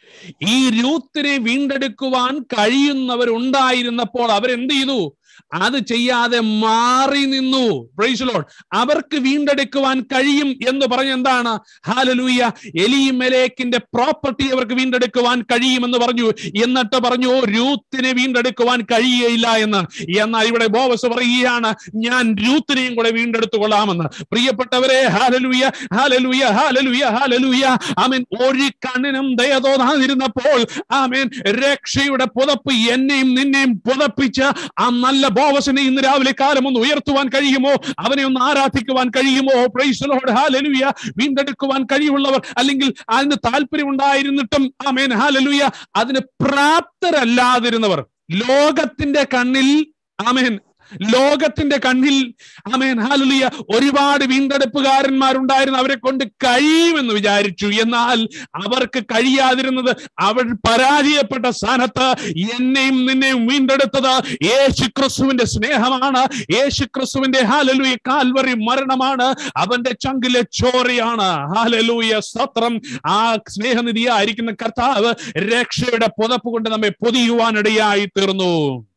ഈ രൂത്തിനെ വീണ്ടെടുക്കുവാൻ കഴിയുന്നവരുണ്ടായിരുന്നപ്പോൾ അവരെന്ത് ചെയ്തു അത് ചെയ്യാതെ മാറി നിന്നു പ്രൈസ് ലോഡ് അവർക്ക് വീണ്ടെടുക്കുവാൻ കഴിയും എന്ന് പറഞ്ഞ എന്താണ് ഹാലലൂയ എലിമലേക്കിന്റെ പ്രോപ്പർട്ടി അവർക്ക് വീണ്ടെടുക്കുവാൻ കഴിയുമെന്ന് പറഞ്ഞു എന്നിട്ട് പറഞ്ഞു രൂത്തിനെ വീണ്ടെടുക്കുവാൻ കഴിയുകയില്ല എന്ന് എന്നാൽ ഇവിടെ ബോവസ് പറയുകയാണ് ഞാൻ രൂത്തിനെയും കൂടെ വീണ്ടെടുത്തു കൊള്ളാമെന്ന് പ്രിയപ്പെട്ടവരെ ഹാലലൂയ ഹാലലൂയ ഹാലലൂയ ഹാലലൂയ ആമേൻ ഒരു കണ്ണിനും ദയ തോന്നാതിരുന്നപ്പോൾ ആമേൻ രക്ഷയുടെ പുതപ്പ് എന്നെയും നിന്നെയും പുതപ്പിച്ച് ആ നല്ല ബോവസിനെ ഇന്ന് രാവിലെ കാലം ഒന്ന് ഉയർത്തുവാൻ കഴിയുമോ അവനെ ഒന്ന് ആരാധിക്കുവാൻ കഴിയുമോ പ്രൈസലോട് ഹാലലുയ വീണ്ടെടുക്കുവാൻ കഴിവുള്ളവർ അല്ലെങ്കിൽ അതിന് താല്പര്യം ഉണ്ടായിരുന്നിട്ടും ആമേൻ ഹാലലുയ അതിന് പ്രാപ്തരല്ലാതിരുന്നവർ ലോകത്തിന്റെ കണ്ണിൽ ആമേൻ ലോകത്തിന്റെ കണ്ണിൽ ആമേൻ ഹാലുലിയ ഒരുപാട് വീണ്ടെടുപ്പുകാരന്മാരുണ്ടായിരുന്നു അവരെ കൊണ്ട് കഴിയുമെന്ന് വിചാരിച്ചു എന്നാൽ അവർക്ക് കഴിയാതിരുന്നത് അവർ പരാജയപ്പെട്ട സ്ഥാനത്ത് എന്നെയും നിന്നെയും വീണ്ടെടുത്തത് യേശു ക്രിസ്തുവിന്റെ സ്നേഹമാണ് യേശു ക്രിസ്തുവിന്റെ ഹാലലൂയ കാൽവറി മരണമാണ് അവന്റെ ചങ്കിലെ ചോരയാണ് ഹാലലൂയ സത്രം ആ സ്നേഹനിധിയായിരിക്കുന്ന കർത്താവ് രക്ഷയുടെ പുതപ്പ് കൊണ്ട് നമ്മെ പൊതിയുവാനിടയായി തീർന്നു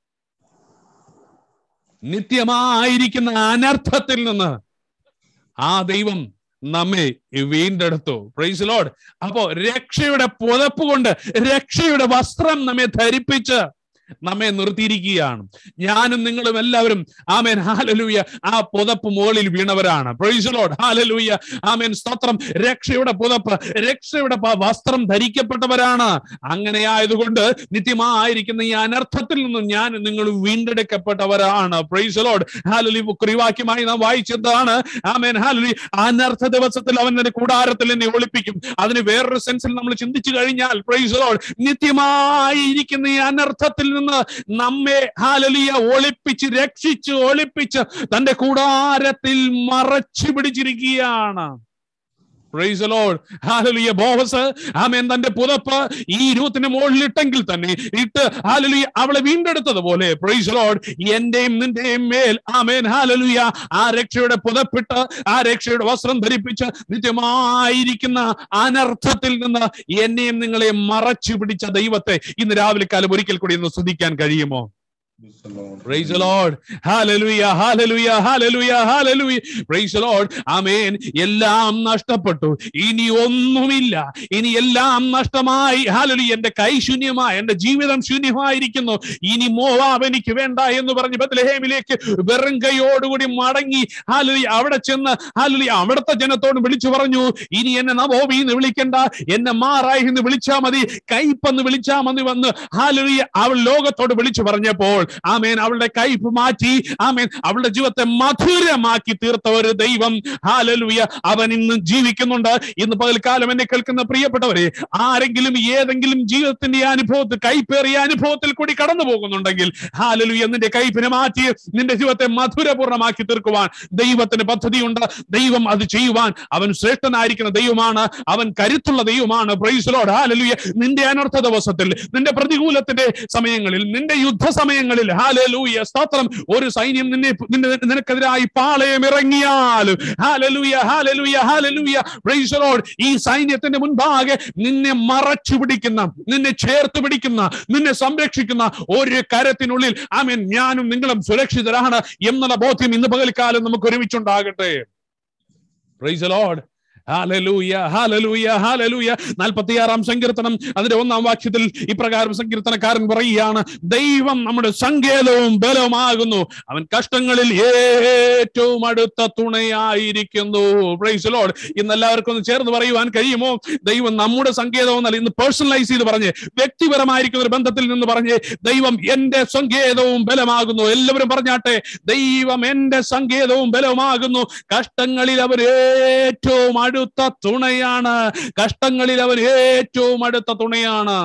നിത്യമായിരിക്കുന്ന അനർത്ഥത്തിൽ നിന്ന് ആ ദൈവം നമ്മെ വീണ്ടെടുത്തു പ്രൈസ് ലോഡ് അപ്പോ രക്ഷയുടെ പുതപ്പ് കൊണ്ട് രക്ഷയുടെ വസ്ത്രം നമ്മെ ധരിപ്പിച്ച് നമ്മെ നിർത്തിയിരിക്കുകയാണ് ഞാനും നിങ്ങളും എല്ലാവരും ആമേൻ ഹാലലൂയ ആ പുതപ്പ് മുകളിൽ വീണവരാണ് പ്രൈസ് ലോഡ് ഹാലലൂയ ആമേൻ സ്തോത്രം രക്ഷയുടെ പുതപ്പ് രക്ഷയുടെ പ- വസ്ത്രം ധരിക്കപ്പെട്ടവരാണ് അങ്ങനെ ആയതുകൊണ്ട് നിത്യമായിരിക്കുന്ന ഈ അനർത്ഥത്തിൽ നിന്നും ഞാൻ നിങ്ങൾ വീണ്ടെടുക്കപ്പെട്ടവരാണ് പ്രൈസ് ലോഡ് ഹാലലി കുറിവാക്യമായി നാം വായിച്ചതാണ് ആമേൻ ഹാലലി അനർത്ഥ ദിവസത്തിൽ അവൻ എന്റെ കൂടാരത്തിൽ എന്നെ ഒളിപ്പിക്കും അതിന് വേറൊരു സെൻസിൽ നമ്മൾ ചിന്തിച്ചു കഴിഞ്ഞാൽ പ്രൈസ് ലോഡ് നിത്യമായിരിക്കുന്ന ഈ അനർത്ഥത്തിൽ നിന്ന് നമ്മെ ഹാലലിയ ഒളിപ്പിച്ച് രക്ഷിച്ച് ഒളിപ്പിച്ച് തന്റെ കൂടാരത്തിൽ മറച്ചു പിടിച്ചിരിക്കുകയാണ് പ്രൈസ് ലോഡ് ഹാലലിയ ബോവസ് ആമേൻ തന്റെ പുതപ്പ് ഈ രൂത്തിന് മുകളിൽ ഇട്ടെങ്കിൽ തന്നെ ഇട്ട് ഹാലലിയ അവളെ വീണ്ടെടുത്തതുപോലെ പ്രൈസ് ലോഡ് എന്റെയും നിന്റെയും മേൽ ആമേൻ ഹാലലുയ ആ രക്ഷയുടെ പുതപ്പിട്ട് ആ രക്ഷയുടെ വസ്ത്രം ധരിപ്പിച്ച് നിത്യമായിരിക്കുന്ന അനർത്ഥത്തിൽ നിന്ന് എന്നെയും നിങ്ങളെ മറച്ചു പിടിച്ച ദൈവത്തെ ഇന്ന് രാവിലെ കാലം ഒരിക്കൽ കൂടി ഒന്ന് സ്തുതിക്കാൻ കഴിയുമോ Praise the Lord. Hallelujah. Hallelujah. Hallelujah. Hallelujah. Praise the Lord. Amen. എല്ലാം നഷ്ടപ്പെട്ടു ഇനി ഒന്നുമില്ല ഇനി എല്ലാം നഷ്ടമായി ഹാലലു എന്റെ കൈ ശൂന്യമായി എന്റെ ജീവിതം ശൂന്യമായിരിക്കുന്നു ഇനി മോവാബ് എനിക്ക് വേണ്ട എന്ന് പറഞ്ഞ് ബത്ലഹേമിലേക്ക് വെറും കൈയോടുകൂടി മടങ്ങി ഹാലലി അവിടെ ചെന്ന് ഹാലലി അവിടുത്തെ ജനത്തോട് വിളിച്ചു പറഞ്ഞു ഇനി എന്നെ നവോബി എന്ന് വിളിക്കണ്ട എന്നെ മാറായി എന്ന് വിളിച്ചാ മതി കൈപ്പെന്ന് വിളിച്ചാ മതി വന്ന് ഹാലലി അവൾ ലോകത്തോട് വിളിച്ചു പറഞ്ഞപ്പോൾ ആമേൻ അവളുടെ കൈപ്പ് മാറ്റി ആമേൻ അവളുടെ ജീവിതത്തെ മധുരമാക്കി തീർത്ത ഒരു ദൈവം ഹാലലുയ അവൻ ഇന്ന് ജീവിക്കുന്നുണ്ട് ഇന്ന് പകൽക്കാലം എന്നെ കേൾക്കുന്ന പ്രിയപ്പെട്ടവരെ ആരെങ്കിലും ഏതെങ്കിലും ജീവിതത്തിന്റെ ഈ അനുഭവത്തിൽ കൈപ്പേറിയ അനുഭവത്തിൽ കൂടി കടന്നു പോകുന്നുണ്ടെങ്കിൽ ഹാലലുയ നിന്റെ കൈപ്പിനെ മാറ്റി നിന്റെ ജീവിതത്തെ മധുരപൂർണ്ണമാക്കി തീർക്കുവാൻ ദൈവത്തിന് പദ്ധതിയുണ്ട് ദൈവം അത് ചെയ്യുവാൻ അവൻ ശ്രേഷ്ഠനായിരിക്കുന്ന ദൈവമാണ് അവൻ കരുത്തുള്ള ദൈവമാണ് പ്രൈസലോട് ഹാലലുയ നിന്റെ അനർത്ഥ ദിവസത്തിൽ നിന്റെ പ്രതികൂലത്തിന്റെ സമയങ്ങളിൽ നിന്റെ യുദ്ധ സമയങ്ങളിൽ സ്ഥലങ്ങളിൽ ഹാലലൂയ സ്തോത്രം ഒരു സൈന്യം നിന്നെ നിന്നെ നിനക്കെതിരായി പാളയം ഇറങ്ങിയാലും hallelujah hallelujah hallelujah Praise the Lord. ഈ സൈന്യത്തിന്റെ മുൻപാകെ നിന്നെ മറച്ചു പിടിക്കുന്ന നിന്നെ ചേർത്ത് പിടിക്കുന്ന നിന്നെ സംരക്ഷിക്കുന്ന ഒരു കരത്തിനുള്ളിൽ ആമേൻ ഞാനും നിങ്ങളും സുരക്ഷിതരാണ് എന്നുള്ള ബോധ്യം ഇന്ന് പകൽക്കാലം നമുക്ക് ഒരുമിച്ചുണ്ടാകട്ടെ praise lord hallelujah hallelujah hallelujah നാൽപ്പത്തിയാറാം സങ്കീർത്തനം അതിന്റെ ഒന്നാം വാക്യത്തിൽ ഇപ്രകാരം സങ്കീർത്തനക്കാരൻ പറയുകയാണ് ദൈവം നമ്മുടെ സങ്കേതവും ബലവുമാകുന്നു അവൻ കഷ്ടങ്ങളിൽ ഏറ്റവും അടുത്ത തുണയായിരിക്കുന്നു പ്രൈസ് ലോഡ് ഇന്ന് എല്ലാവർക്കും ഒന്ന് ചേർന്ന് പറയുവാൻ കഴിയുമോ ദൈവം നമ്മുടെ സങ്കേതം എന്നല്ല ഇന്ന് പേഴ്സണലൈസ് ചെയ്ത് പറഞ്ഞ് വ്യക്തിപരമായിരിക്കുന്ന ഒരു ബന്ധത്തിൽ നിന്ന് പറഞ്ഞ് ദൈവം എന്റെ സങ്കേതവും ബലമാകുന്നു എല്ലാവരും പറഞ്ഞാട്ടെ ദൈവം എന്റെ സങ്കേതവും ബലവുമാകുന്നു കഷ്ടങ്ങളിൽ അവൻ ഏറ്റവും അടുത്ത തുണയാണ് കഷ്ടങ്ങളിൽ അവൻ ഏറ്റവും അടുത്ത തുണയാണ്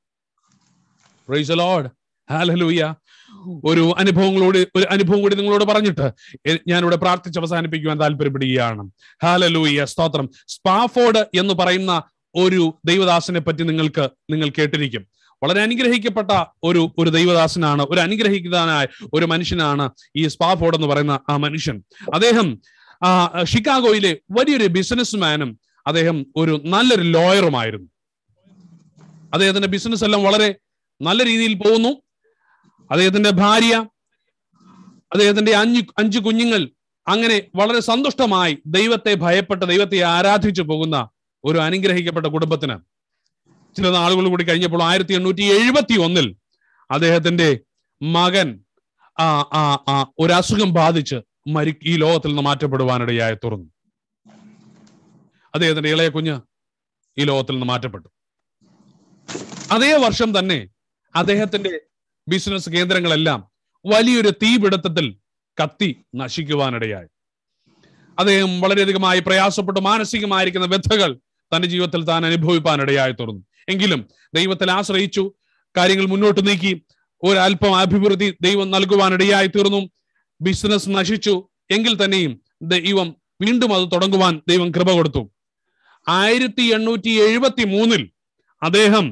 പ്രൈസ് ലോഡ് ഹാലലൂയ ഒരു അനുഭവങ്ങളോട് ഒരു അനുഭവം കൂടി നിങ്ങളോട് പറഞ്ഞിട്ട് എ- ഞാനിവിടെ പ്രാർത്ഥിച്ച് അവസാനിപ്പിക്കുവാൻ താല്പര്യപ്പെടുകയാണ് ഹാലലൂയ സ്തോത്രം സ്പാഫോർഡ് എന്ന് പറയുന്ന ഒരു ദൈവദാസനെ പറ്റി നിങ്ങൾക്ക് നിങ്ങൾ കേട്ടിരിക്കും വളരെ അനുഗ്രഹിക്കപ്പെട്ട ഒരു ഒരു ദൈവദാസനാണ് ഒരു അനുഗ്രഹിക്കുന്നതായ ഒരു മനുഷ്യനാണ് ഈ സ്പാഫോർഡ് എന്ന് പറയുന്ന ആ മനുഷ്യൻ അദ്ദേഹം ആ ഷിക്കാഗോയിലെ വലിയൊരു ബിസിനസ്മാനും അദ്ദേഹം ഒരു നല്ലൊരു ലോയറുമായിരുന്നു അദ്ദേഹത്തിന്റെ ബിസിനസ് എല്ലാം വളരെ നല്ല രീതിയിൽ പോകുന്നു അദ്ദേഹത്തിന്റെ ഭാര്യ അദ്ദേഹത്തിന്റെ അഞ്ച് അഞ്ച് കുഞ്ഞുങ്ങൾ അങ്ങനെ വളരെ സന്തുഷ്ടമായി ദൈവത്തെ ഭയപ്പെട്ട് ദൈവത്തെ ആരാധിച്ചു പോകുന്ന ഒരു അനുഗ്രഹിക്കപ്പെട്ട കുടുംബത്തിന് ചില നാളുകൾ കൂടി കഴിഞ്ഞപ്പോൾ ആയിരത്തി എണ്ണൂറ്റി എഴുപത്തി ഒന്നിൽ അദ്ദേഹത്തിന്റെ മകൻ ആ ആ ആ ഒരു അസുഖം ബാധിച്ച് മരി ഈ ലോകത്തിൽ നിന്ന് മാറ്റപ്പെടുവാനിടയായി തുറന്നു അദ്ദേഹത്തിന്റെ ഇളയ കുഞ്ഞ് ഈ ലോകത്തിൽ നിന്ന് മാറ്റപ്പെട്ടു അതേ വർഷം തന്നെ അദ്ദേഹത്തിന്റെ ബിസിനസ് കേന്ദ്രങ്ങളെല്ലാം വലിയൊരു തീപിടുത്തത്തിൽ കത്തി നശിക്കുവാനിടയായി അദ്ദേഹം വളരെയധികമായി പ്രയാസപ്പെട്ടു മാനസികമായിരിക്കുന്ന വ്യഥകൾ തന്റെ ജീവിതത്തിൽ താൻ അനുഭവിപ്പാനിടയായി തുറന്നു എങ്കിലും ദൈവത്തിൽ ആശ്രയിച്ചു കാര്യങ്ങൾ മുന്നോട്ട് നീക്കി ഒരല്പം അഭിവൃദ്ധി ദൈവം നൽകുവാനിടയായി തീർന്നു ബിസിനസ് നശിച്ചു എങ്കിൽ തന്നെയും ദൈവം വീണ്ടും അത് തുടങ്ങുവാൻ ദൈവം കൃപ കൊടുത്തു ആയിരത്തി എണ്ണൂറ്റി എഴുപത്തി മൂന്നിൽ അദ്ദേഹം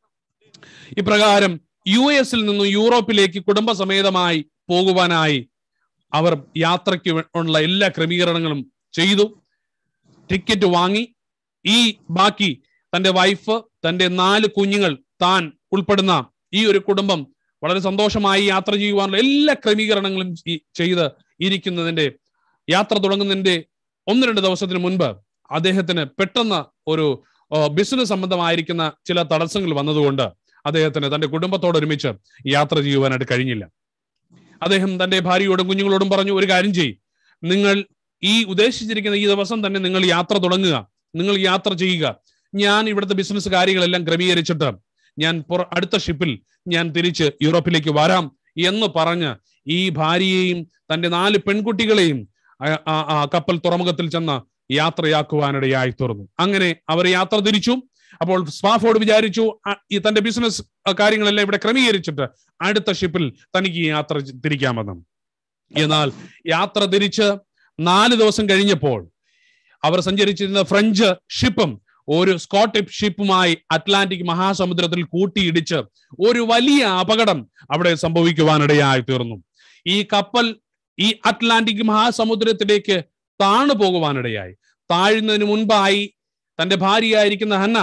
ഇപ്രകാരം യു എസിൽ നിന്നും യൂറോപ്പിലേക്ക് കുടുംബസമേതമായി പോകുവാനായി അവർ യാത്രയ്ക്ക് വേ- ഉള്ള എല്ലാ ക്രമീകരണങ്ങളും ചെയ്തു ടിക്കറ്റ് വാങ്ങി ഈ ബാക്കി തന്റെ വൈഫ് തന്റെ നാല് കുഞ്ഞുങ്ങൾ താൻ ഉൾപ്പെടുന്ന ഈ ഒരു കുടുംബം വളരെ സന്തോഷമായി യാത്ര ചെയ്യുവാനുള്ള എല്ലാ ക്രമീകരണങ്ങളും ഈ- ചെയ്ത് ഇരിക്കുന്നതിന്റെ യാത്ര തുടങ്ങുന്നതിന്റെ ഒന്ന് രണ്ട് ദിവസത്തിന് മുൻപ് അദ്ദേഹത്തിന് പെട്ടെന്ന് ഒരു ബിസിനസ് സംബന്ധമായിരിക്കുന്ന ചില തടസ്സങ്ങൾ വന്നതുകൊണ്ട് അദ്ദേഹത്തിന് തന്റെ കുടുംബത്തോടൊരുമിച്ച് യാത്ര ചെയ്യുവാനായിട്ട് കഴിഞ്ഞില്ല അദ്ദേഹം തന്റെ ഭാര്യയോടും കുഞ്ഞുങ്ങളോടും പറഞ്ഞു ഒരു കാര്യം ചെയ്യും നിങ്ങൾ ഈ ഉദ്ദേശിച്ചിരിക്കുന്ന ഈ ദിവസം തന്നെ നിങ്ങൾ യാത്ര തുടങ്ങുക നിങ്ങൾ യാത്ര ചെയ്യുക ഞാൻ ഇവിടുത്തെ ബിസിനസ് കാര്യങ്ങളെല്ലാം ക്രമീകരിച്ചിട്ട് ഞാൻ പുറ അടുത്ത ഷിപ്പിൽ ഞാൻ തിരിച്ച് യൂറോപ്പിലേക്ക് വരാം എന്ന് പറഞ്ഞ് ഈ ഭാര്യയെയും തന്റെ നാല് പെൺകുട്ടികളെയും ആ- ആ- ആ കപ്പൽ തുറമുഖത്തിൽ ചെന്ന് യാത്രയാക്കുവാനിടയായി തീർന്നു അങ്ങനെ അവർ യാത്ര തിരിച്ചു അപ്പോൾ സ്പാഫോർഡ് വിചാരിച്ചു ആ, ഈ തന്റെ ബിസിനസ് കാര്യങ്ങളെല്ലാം ഇവിടെ ക്രമീകരിച്ചിട്ട് അടുത്ത ഷിപ്പിൽ തനിക്ക് ഈ യാത്ര ചെ- തിരിക്കാമെന്ന് എന്നാൽ യാത്ര തിരിച്ച് നാല് ദിവസം കഴിഞ്ഞപ്പോൾ അവർ സഞ്ചരിച്ചിരുന്ന ഫ്രഞ്ച് ഷിപ്പും ഒരു സ്കോട്ടിഷ് ഷിപ്പുമായി അറ്റ്ലാന്റിക് മഹാസമുദ്രത്തിൽ കൂട്ടിയിടിച്ച് ഒരു വലിയ അപകടം അവിടെ സംഭവിക്കുവാനിടയായി തീർന്നു ഈ കപ്പൽ ഈ അറ്റ്ലാന്റിക് മഹാസമുദ്രത്തിലേക്ക് താണു പോകുവാനിടയായി താഴുന്നതിന് മുൻപായി തന്റെ ഭാര്യയായിരിക്കുന്ന ഹന്ന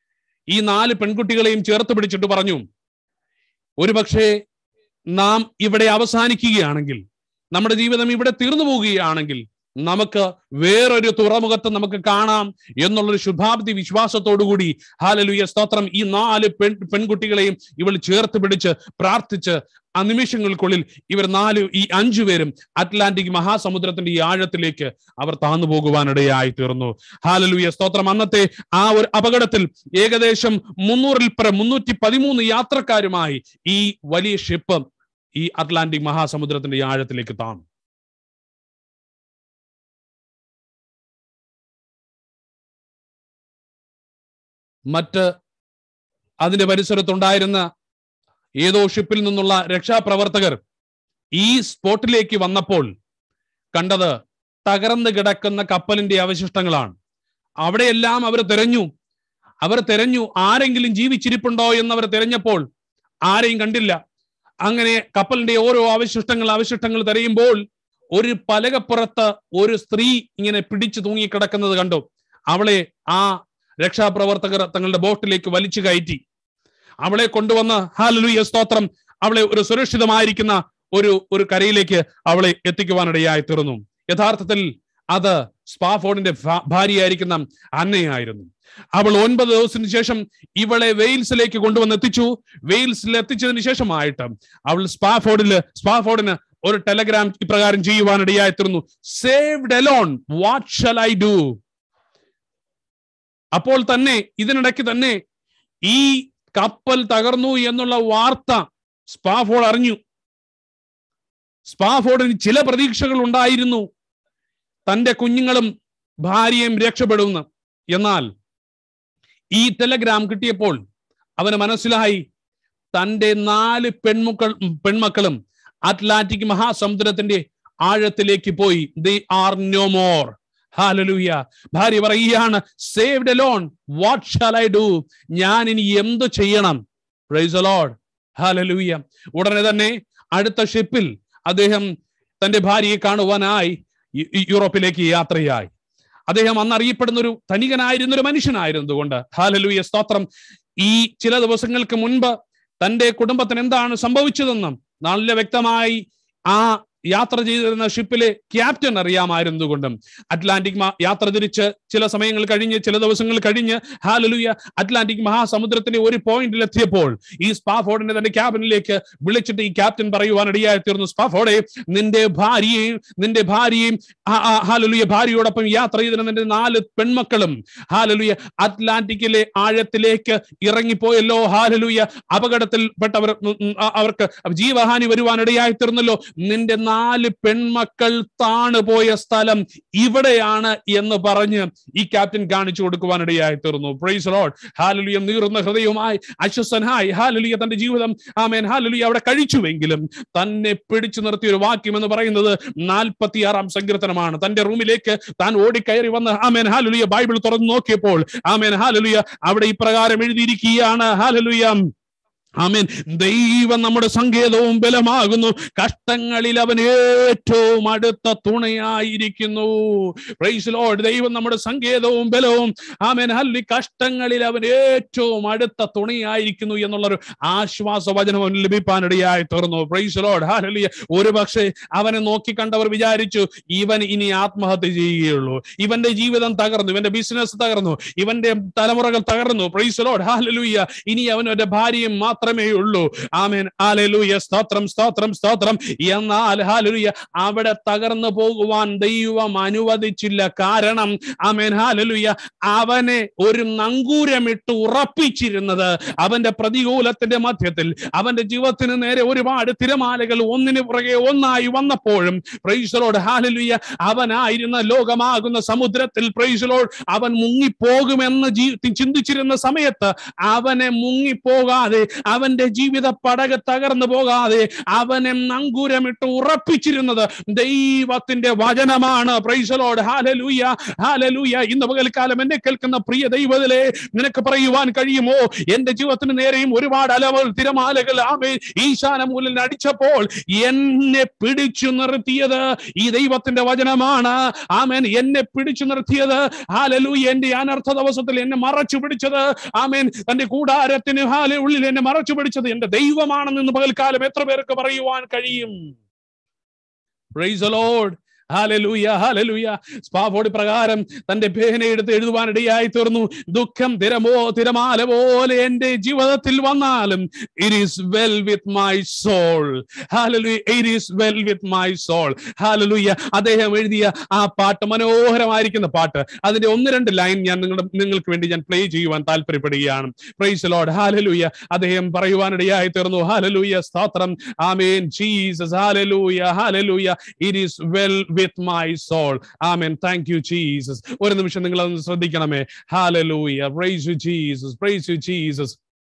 ഈ നാല് പെൺകുട്ടികളെയും ചേർത്ത് പിടിച്ചിട്ട് പറഞ്ഞു ഒരുപക്ഷെ നാം ഇവിടെ അവസാനിക്കുകയാണെങ്കിൽ നമ്മുടെ ജീവിതം ഇവിടെ തീർന്നു പോവുകയാണെങ്കിൽ നമുക്ക് വേറൊരു തുറമുഖത്ത് നമുക്ക് കാണാം എന്നുള്ളൊരു ശുഭാപ്തി വിശ്വാസത്തോടുകൂടി ഹാലലുയ സ്തോത്രം ഈ നാല് പെൺ പെൺകുട്ടികളെയും ഇവൾ ചേർത്ത് പിടിച്ച് പ്രാർത്ഥിച്ച് ആ നിമിഷങ്ങൾക്കുള്ളിൽ ഇവർ നാല് ഈ അഞ്ചു പേരും അറ്റ്ലാന്റിക് മഹാസമുദ്രത്തിന്റെ ഈ ആഴത്തിലേക്ക് അവർ താന്നു പോകുവാനിടയായി തീർന്നു ഹാലലുയ സ്തോത്രം അന്നത്തെ ആ ഒരു അപകടത്തിൽ ഏകദേശം മുന്നൂറിൽ പരം മുന്നൂറ്റി പതിമൂന്ന് യാത്രക്കാരുമായി ഈ വലിയ ഷിപ്പ് ഈ അറ്റ്ലാന്റിക് മഹാസമുദ്രത്തിന്റെ ഈ ആഴത്തിലേക്ക് താന്നു മറ്റ് അതിന്റെ പരിസരത്തുണ്ടായിരുന്ന ഏതോ ഷിപ്പിൽ നിന്നുള്ള രക്ഷാപ്രവർത്തകർ ഈ സ്പോട്ടിലേക്ക് വന്നപ്പോൾ കണ്ടത് തകർന്നു കിടക്കുന്ന കപ്പലിന്റെ അവശിഷ്ടങ്ങളാണ് അവിടെയെല്ലാം അവർ തിരഞ്ഞു അവർ തിരഞ്ഞു ആരെങ്കിലും ജീവിച്ചിരിപ്പുണ്ടോ എന്ന് അവർ തിരഞ്ഞപ്പോൾ ആരെയും കണ്ടില്ല അങ്ങനെ കപ്പലിന്റെ ഓരോ അവശിഷ്ടങ്ങൾ അവശിഷ്ടങ്ങൾ തെരയുമ്പോൾ ഒരു പലകപ്പുറത്ത് ഒരു സ്ത്രീ ഇങ്ങനെ പിടിച്ചു തൂങ്ങിക്കിടക്കുന്നത് കണ്ടു അവളെ ആ രക്ഷാപ്രവർത്തകർ തങ്ങളുടെ ബോട്ടിലേക്ക് വലിച്ചു കയറ്റി അവളെ കൊണ്ടുവന്ന് ഹാലലുയ സ്തോത്രം അവളെ ഒരു സുരക്ഷിതമായിരിക്കുന്ന ഒരു ഒരു കരയിലേക്ക് അവളെ എത്തിക്കുവാനിടയായി തീർന്നു യഥാർത്ഥത്തിൽ അത് സ്പാഫോർഡിന്റെ ഭ- ഭാര്യയായിരിക്കുന്ന അന്നയായിരുന്നു അവൾ ഒൻപത് ദിവസത്തിന് ശേഷം ഇവളെ വെയിൽസിലേക്ക് കൊണ്ടുവന്ന് എത്തിച്ചു വെയിൽസിൽ എത്തിച്ചതിന് ശേഷമായിട്ട് അവൾ സ്പാഫോർഡില് സ്പാഫോർഡിന് ഒരു ടെലഗ്രാം ഇപ്രകാരം ചെയ്യുവാനിടയായി തീർന്നു saved alone what shall I do അപ്പോൾ തന്നെ ഇതിനിടയ്ക്ക് തന്നെ ഈ കപ്പൽ തകർന്നു എന്നുള്ള വാർത്ത സ്പാഫോർഡ് അറിഞ്ഞു സ്പാഫോർഡിന് ചില പ്രതീക്ഷകൾ ഉണ്ടായിരുന്നു തന്റെ കുഞ്ഞുങ്ങളും ഭാര്യയും രക്ഷപ്പെടുമെന്ന് എന്നാൽ ഈ ടെലഗ്രാം കിട്ടിയപ്പോൾ അവന് മനസ്സിലായി തന്റെ നാല് പെൺമക്കൾ പെൺമക്കളും അറ്റ്ലാന്റിക് മഹാസമുദ്രത്തിന്റെ ആഴത്തിലേക്ക് പോയി they are no more hallelujah ഭാര്യ പറയുകയാണ് saved alone what shall I do ഞാൻ ഇനി എന്ത് ചെയ്യണം പ്രൈസ് ലോഡ് ഹാലലൂയ ഉടനെ തന്നെ അടുത്ത ഷിപ്പിൽ അദ്ദേഹം തന്റെ ഭാര്യയെ കാണുവാനായി യു- യു- യൂറോപ്പിലേക്ക് യാത്രയായി അദ്ദേഹം അന്ന് അറിയപ്പെടുന്ന ഒരു ധനികനായിരുന്ന ഒരു മനുഷ്യനായിരുന്നതുകൊണ്ട് ഹാലലൂയ സ്തോത്രം ഈ ചില ദിവസങ്ങൾക്ക് മുൻപ് തന്റെ കുടുംബത്തിന് എന്താണ് സംഭവിച്ചതെന്നും നല്ല വ്യക്തമായി ആ യാത്ര ചെയ്തിരുന്ന ഷിപ്പിലെ ക്യാപ്റ്റൻ അറിയാമായിരുന്നതുകൊണ്ടും അറ്റ്ലാന്റിക് മ- യാത്ര തിരിച്ച് ചില സമയങ്ങൾ കഴിഞ്ഞ് ചില ദിവസങ്ങൾ കഴിഞ്ഞ് ഹാലലുയ അറ്റ്ലാന്റിക് മഹാസമുദ്രത്തിന്റെ ഒരു പോയിന്റിൽ എത്തിയപ്പോൾ ഈ സ്പാഫോർഡിനെ തന്റെ ക്യാബിനിലേക്ക് വിളിച്ചിട്ട് ഈ ക്യാപ്റ്റൻ പറയുവാനിടയായി തീർന്നു സ്പാഫോർഡെ നിന്റെ ഭാര്യയും നിന്റെ ഭാര്യയും ആ- ആ ഹാലലുയ ഭാര്യയോടൊപ്പം യാത്ര ചെയ്തിരുന്ന നിന്റെ നാല് പെൺമക്കളും ഹാലലുയ അറ്റ്ലാന്റിക്കിലെ ആഴത്തിലേക്ക് ഇറങ്ങിപ്പോയല്ലോ ഹാലലുയ അപകടത്തിൽപ്പെട്ടവർ ഉം, ഉം, ആ- അവർക്ക് ജീവഹാനി വരുവാനിടയായി തീർന്നല്ലോ നിന്റെ നാല് പെൺമക്കൾ താണുപോയ സ്ഥലം ഇവിടെയാണ് എന്ന് പറഞ്ഞ് ഈ ക്യാപ്റ്റൻ കാണിച്ചു കൊടുക്കുവാനിടയായി തീർന്നു പ്രൈസ് ലോഡ് ഹാലലുയ നീറുന്ന ഹൃദയവുമായി അശ്വസനായി ഹാലലുയ തന്റെ ജീവിതം ആമേൻ ഹാലലുയ അവിടെ കഴിച്ചുവെങ്കിലും തന്നെ പിടിച്ചു നിർത്തിയ ഒരു വാക്യം എന്ന് പറയുന്നത് നാൽപ്പത്തിയാറാം സങ്കീർത്തനമാണ് തന്റെ റൂമിലേക്ക് താൻ ഓടിക്കയറി വന്ന് ആമേൻ ഹാലലുയ ബൈബിൾ തുറന്നു നോക്കിയപ്പോൾ ആമേൻ ഹാലലുയ അവിടെ ഇപ്രകാരം എഴുതിയിരിക്കുകയാണ് ഹാലലുയ ആമേൻ ദൈവം നമ്മുടെ സങ്കേതവും ബലമാകുന്നു കഷ്ടങ്ങളിൽ അവൻ ഏറ്റവും അടുത്ത തുണയായിരിക്കുന്നു പ്രൈസ് ലോർഡ് ദൈവം നമ്മുടെ സങ്കേതവും ബലവും ആമേൻ ഹല്ലി കഷ്ടങ്ങളിൽ അവൻ ഏറ്റവും അടുത്ത തുണയായിരിക്കുന്നു എന്നുള്ളൊരു ആശ്വാസ വചനം അവന് ലഭിക്കാനിടയായി തീർന്നു പ്രൈസ് ലോർഡ് ഹാലലിയ ഒരു പക്ഷേ അവനെ നോക്കിക്കണ്ടവർ വിചാരിച്ചു ഇവൻ ഇനി ആത്മഹത്യ ചെയ്യുകയുള്ളൂ ഇവന്റെ ജീവിതം തകർന്നു ഇവന്റെ ബിസിനസ് തകർന്നു ഇവന്റെ തലമുറകൾ തകർന്നു പ്രൈസ് ലോർഡ് ഹാലലൂയ ഇനി അവനൊരു ഭാര്യയും മാത്രമേ ഉള്ളൂ ആമേൻ ഹാലലൂയ സ്തോത്രം സ്തോത്രം സ്തോത്രം എന്നാൽ ഹാലലൂയ അവിടെ തകർന്നു പോകുവാൻ ദൈവം അനുവദിച്ചില്ല കാരണം ആമേൻ ഹാലലൂയ അവനെ ഒരു നങ്കൂരമിട്ട് ഉറപ്പിച്ചിരുന്നത് അവന്റെ പ്രതികൂലത്തിന്റെ മധ്യത്തിൽ അവന്റെ ജീവിതത്തിന് നേരെ ഒരുപാട് തിരമാലകൾ ഒന്നിനു പുറകെ ഒന്നായി വന്നപ്പോഴും പ്രൈസലോട് ഹാലലുയ അവനായിരുന്ന ലോകമാകുന്ന സമുദ്രത്തിൽ പ്രൈസലോട് അവൻ മുങ്ങിപ്പോകുമെന്ന് ജീ ചിന്തിച്ചിരുന്ന സമയത്ത് അവനെ മുങ്ങിപ്പോകാതെ അവന്റെ ജീവിത പടക തകർന്നു പോകാതെ അവനെ നങ്കൂരമിട്ട് ഉറപ്പിച്ചിരുന്നത് ദൈവത്തിന്റെ വചനമാണ് പ്രൈസലോട് ഹാലലൂയ ഹാലലൂയ ഇന്ന് പകൽക്കാലം എന്നെ കേൾക്കുന്ന പ്രിയ ദൈവത്തിലെ നിനക്ക് പറയുവാൻ കഴിയുമോ എന്റെ ജീവിതത്തിന് നേരെയും ഒരുപാട് അലവുകൾ തിരമാലകൾ ആമേ ഈശാന മൂലിൽ അടിച്ചപ്പോൾ എന്നെ പിടിച്ചു നിർത്തിയത് ഈ ദൈവത്തിന്റെ വചനമാണ് ആമേൻ എന്നെ പിടിച്ചു നിർത്തിയത് ഹാലലു എന്റെ അനർത്ഥ ദിവസത്തിൽ എന്നെ മറച്ചു പിടിച്ചത് ആമേൻ തന്റെ കൂടാരത്തിന് ഹാല ഉള്ളിൽ എന്നെ മറച്ചു പിടിച്ചത് എന്റെ ദൈവമാണെന്ന് ഇന്ന് പകൽക്കാലം എത്ര പേർക്ക് പറയുവാൻ കഴിയും praise the Lord. Hallelujah hallelujah Spafford പ്രകാരം തന്റെ പേന എടുത്ത് എഴുതുവാനിടയായി തീർന്നു ദുഃഖം തിരമോ തിരമാല പോലെ എന്റെ ജീവിതത്തിൽ വന്നാലും it is well with my soul hallelujah it is well with my soul hallelujah അദ്ദേഹം എഴുതിയ ആ പാട്ട് മനോഹരമായിരിക്കുന്ന പാട്ട് അതിന്റെ ഒന്ന് രണ്ട് ലൈൻ ഞാൻ നിങ്ങളുടെ നിങ്ങൾക്ക് വേണ്ടി ഞാൻ പ്ലേ ചെയ്യുവാൻ താല്പര്യപ്പെടുകയാണ് പ്രൈസ് ലോഡ് ഹാലലൂയ അദ്ദേഹം പറയുവാനിടയായി തീർന്നു ഹാലലൂയ സ്തോത്രം ആമേൻ Jesus hallelujah hallelujah it is well with my soul ആമേൻ താങ്ക് യു ജീസസ് ഒരു നിമിഷം നിങ്ങൾ അതൊന്ന് ശ്രദ്ധിക്കണമേ hallelujah praise you Jesus praise you Jesus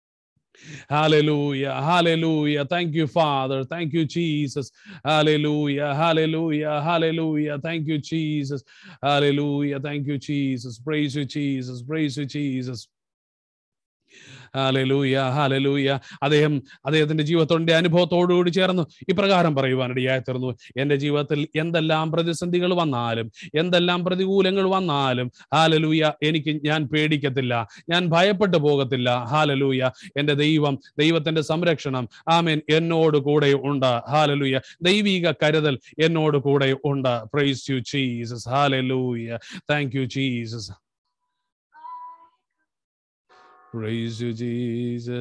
Hallelujah. Hallelujah. Thank you, Father. Thank you, Jesus. Hallelujah. Hallelujah. Hallelujah. Thank you, Jesus. Hallelujah. Thank you, Jesus. Praise you, Jesus. Praise you, Jesus. Hallelujah hallelujah അദ്ദേഹം അദ്ദേഹത്തിന്റെ ജീവിതത്തോടെ അനുഭവത്തോടുകൂടി ചേർന്നു ഇപ്രകാരം പറയുവാനിടയായി തീർന്നു എന്റെ ജീവിതത്തിൽ എന്തെല്ലാം പ്രതിസന്ധികൾ വന്നാലും എന്തെല്ലാം പ്രതികൂലങ്ങൾ വന്നാലും ഹാലലൂയ എനിക്ക് ഞാൻ പേടിക്കത്തില്ല ഞാൻ ഭയപ്പെട്ടു പോകത്തില്ല ഹാലലൂയ എന്റെ ദൈവം ദൈവത്തിന്റെ സംരക്ഷണം ആമേൻ എന്നോട് കൂടെ ഉണ്ട് ഹാലലൂയ ദൈവിക കരുതൽ എന്നോട് കൂടെ ഉണ്ട് praise you Jesus hallelujah thank you Jesus Praise you, Jesus.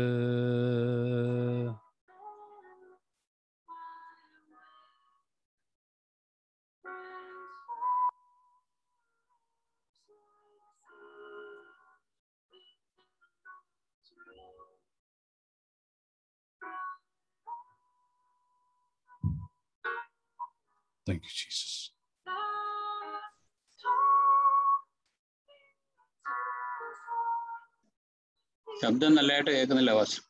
Thank you, Jesus. ശബ്ദം നല്ലതായിട്ട് കേൾക്കുന്നില്ല വാസ്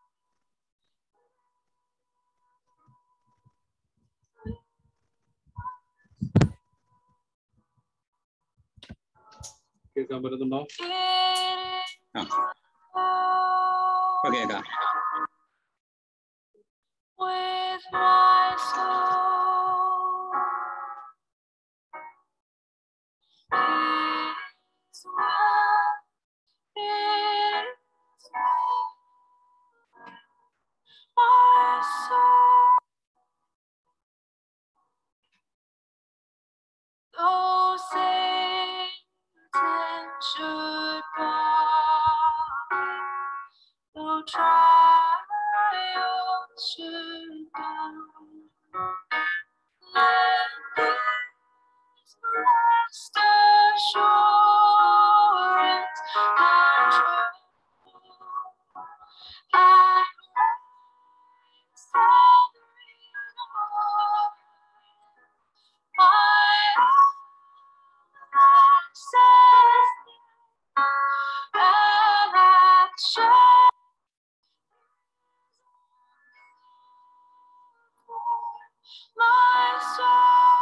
കേൾക്കാൻ പറ്റുന്നുണ്ടോ ഇപ്പൊ കേൾക്കാം with my soul. It's well, it's well. My soul. Though Satan should come, though trials should come, let this blessed assurance and true and grace and reward my access and action. My soul.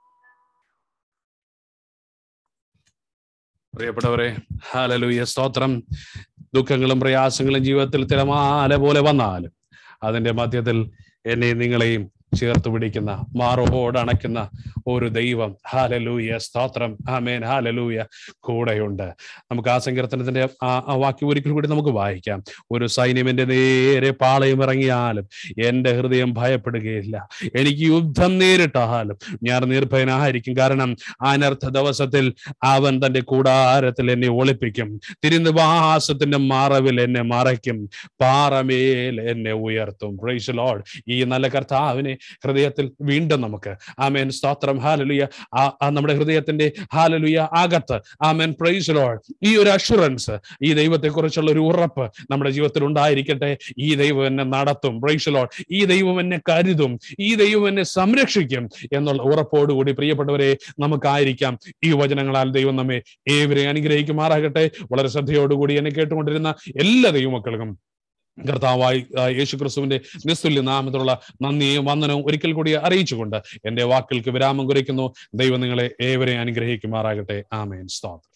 പ്രിയപ്പെട്ടവരെ hallelujah സ്തോത്രം ദുഃഖങ്ങളും പ്രയാസങ്ങളും ജീവിതത്തിൽ തിരമാല പോലെ വന്നാലും അതിന്റെ മധ്യത്തിൽ എന്നെ നിങ്ങളെയും ചേർത്ത് പിടിക്കുന്ന മാറോട് അണയ്ക്കുന്ന ഒരു ദൈവം ഹാലലൂയ സ്തോത്രം ആമേൻ ഹാലലൂയ കൂടെയുണ്ട് നമുക്ക് ആ സങ്കീർത്തനത്തിന്റെ ആ ആ വാക്യം ഒരിക്കൽ കൂടി നമുക്ക് വായിക്കാം ഒരു സൈന്യം എന്റെ നേരെ പാളയം ഇറങ്ങിയാലും എന്റെ ഹൃദയം ഭയപ്പെടുകയില്ല എനിക്ക് യുദ്ധം നേരിട്ടാലും ഞാൻ നിർഭയനായിരിക്കും കാരണം അനർത്ഥ ദിവസത്തിൽ അവൻ തന്റെ കൂടാരത്തിൽ എന്നെ ഒളിപ്പിക്കും തിരുനിവാസത്തിന്റെ മറവിൽ എന്നെ മറയ്ക്കും പാറമേൽ എന്നെ ഉയർത്തും പ്രൈസ് ലോഡ് ഈ നല്ല കർത്താവിനെ ഹൃദയത്തിൽ വീണ്ടും നമുക്ക് ആമേൻ സ്തോത്രം ഹാലലുയ ആ നമ്മുടെ ഹൃദയത്തിന്റെ ഹാലലുയ അകത്ത് ആമേൻ പ്രൈസ് ലോഡ് ഈ ഒരു അഷുറൻസ് ഈ ദൈവത്തെ കുറിച്ചുള്ള ഒരു ഉറപ്പ് നമ്മുടെ ജീവിതത്തിൽ ഉണ്ടായിരിക്കട്ടെ ഈ ദൈവം എന്നെ നടത്തും പ്രൈസ് ലോഡ് ഈ ദൈവം എന്നെ കരുതും ഈ ദൈവം എന്നെ സംരക്ഷിക്കും എന്നുള്ള ഉറപ്പോടുകൂടി പ്രിയപ്പെട്ടവരെ നമുക്കായിരിക്കാം ഈ വചനങ്ങളാൽ ദൈവം നമ്മെ ഏവരെയും അനുഗ്രഹിക്കുമാറാകട്ടെ വളരെ ശ്രദ്ധയോടുകൂടി എന്നെ കേട്ടുകൊണ്ടിരുന്ന എല്ലാ ദൈവമക്കൾക്കും കർത്താവായി ആ, യേശു ക്രിസ്തുവിന്റെ നിസ്തുല്യ നാമത്തിലുള്ള നന്ദിയും വന്ദനവും ഒരിക്കൽ കൂടി അറിയിച്ചുകൊണ്ട് എന്റെ വാക്കുകൾക്ക് വിരാമം കുറിക്കുന്നു ദൈവം നിങ്ങളെ ഏവരെയും അനുഗ്രഹിക്കുമാറാകട്ടെ ആമേൻ സ്തോത്രം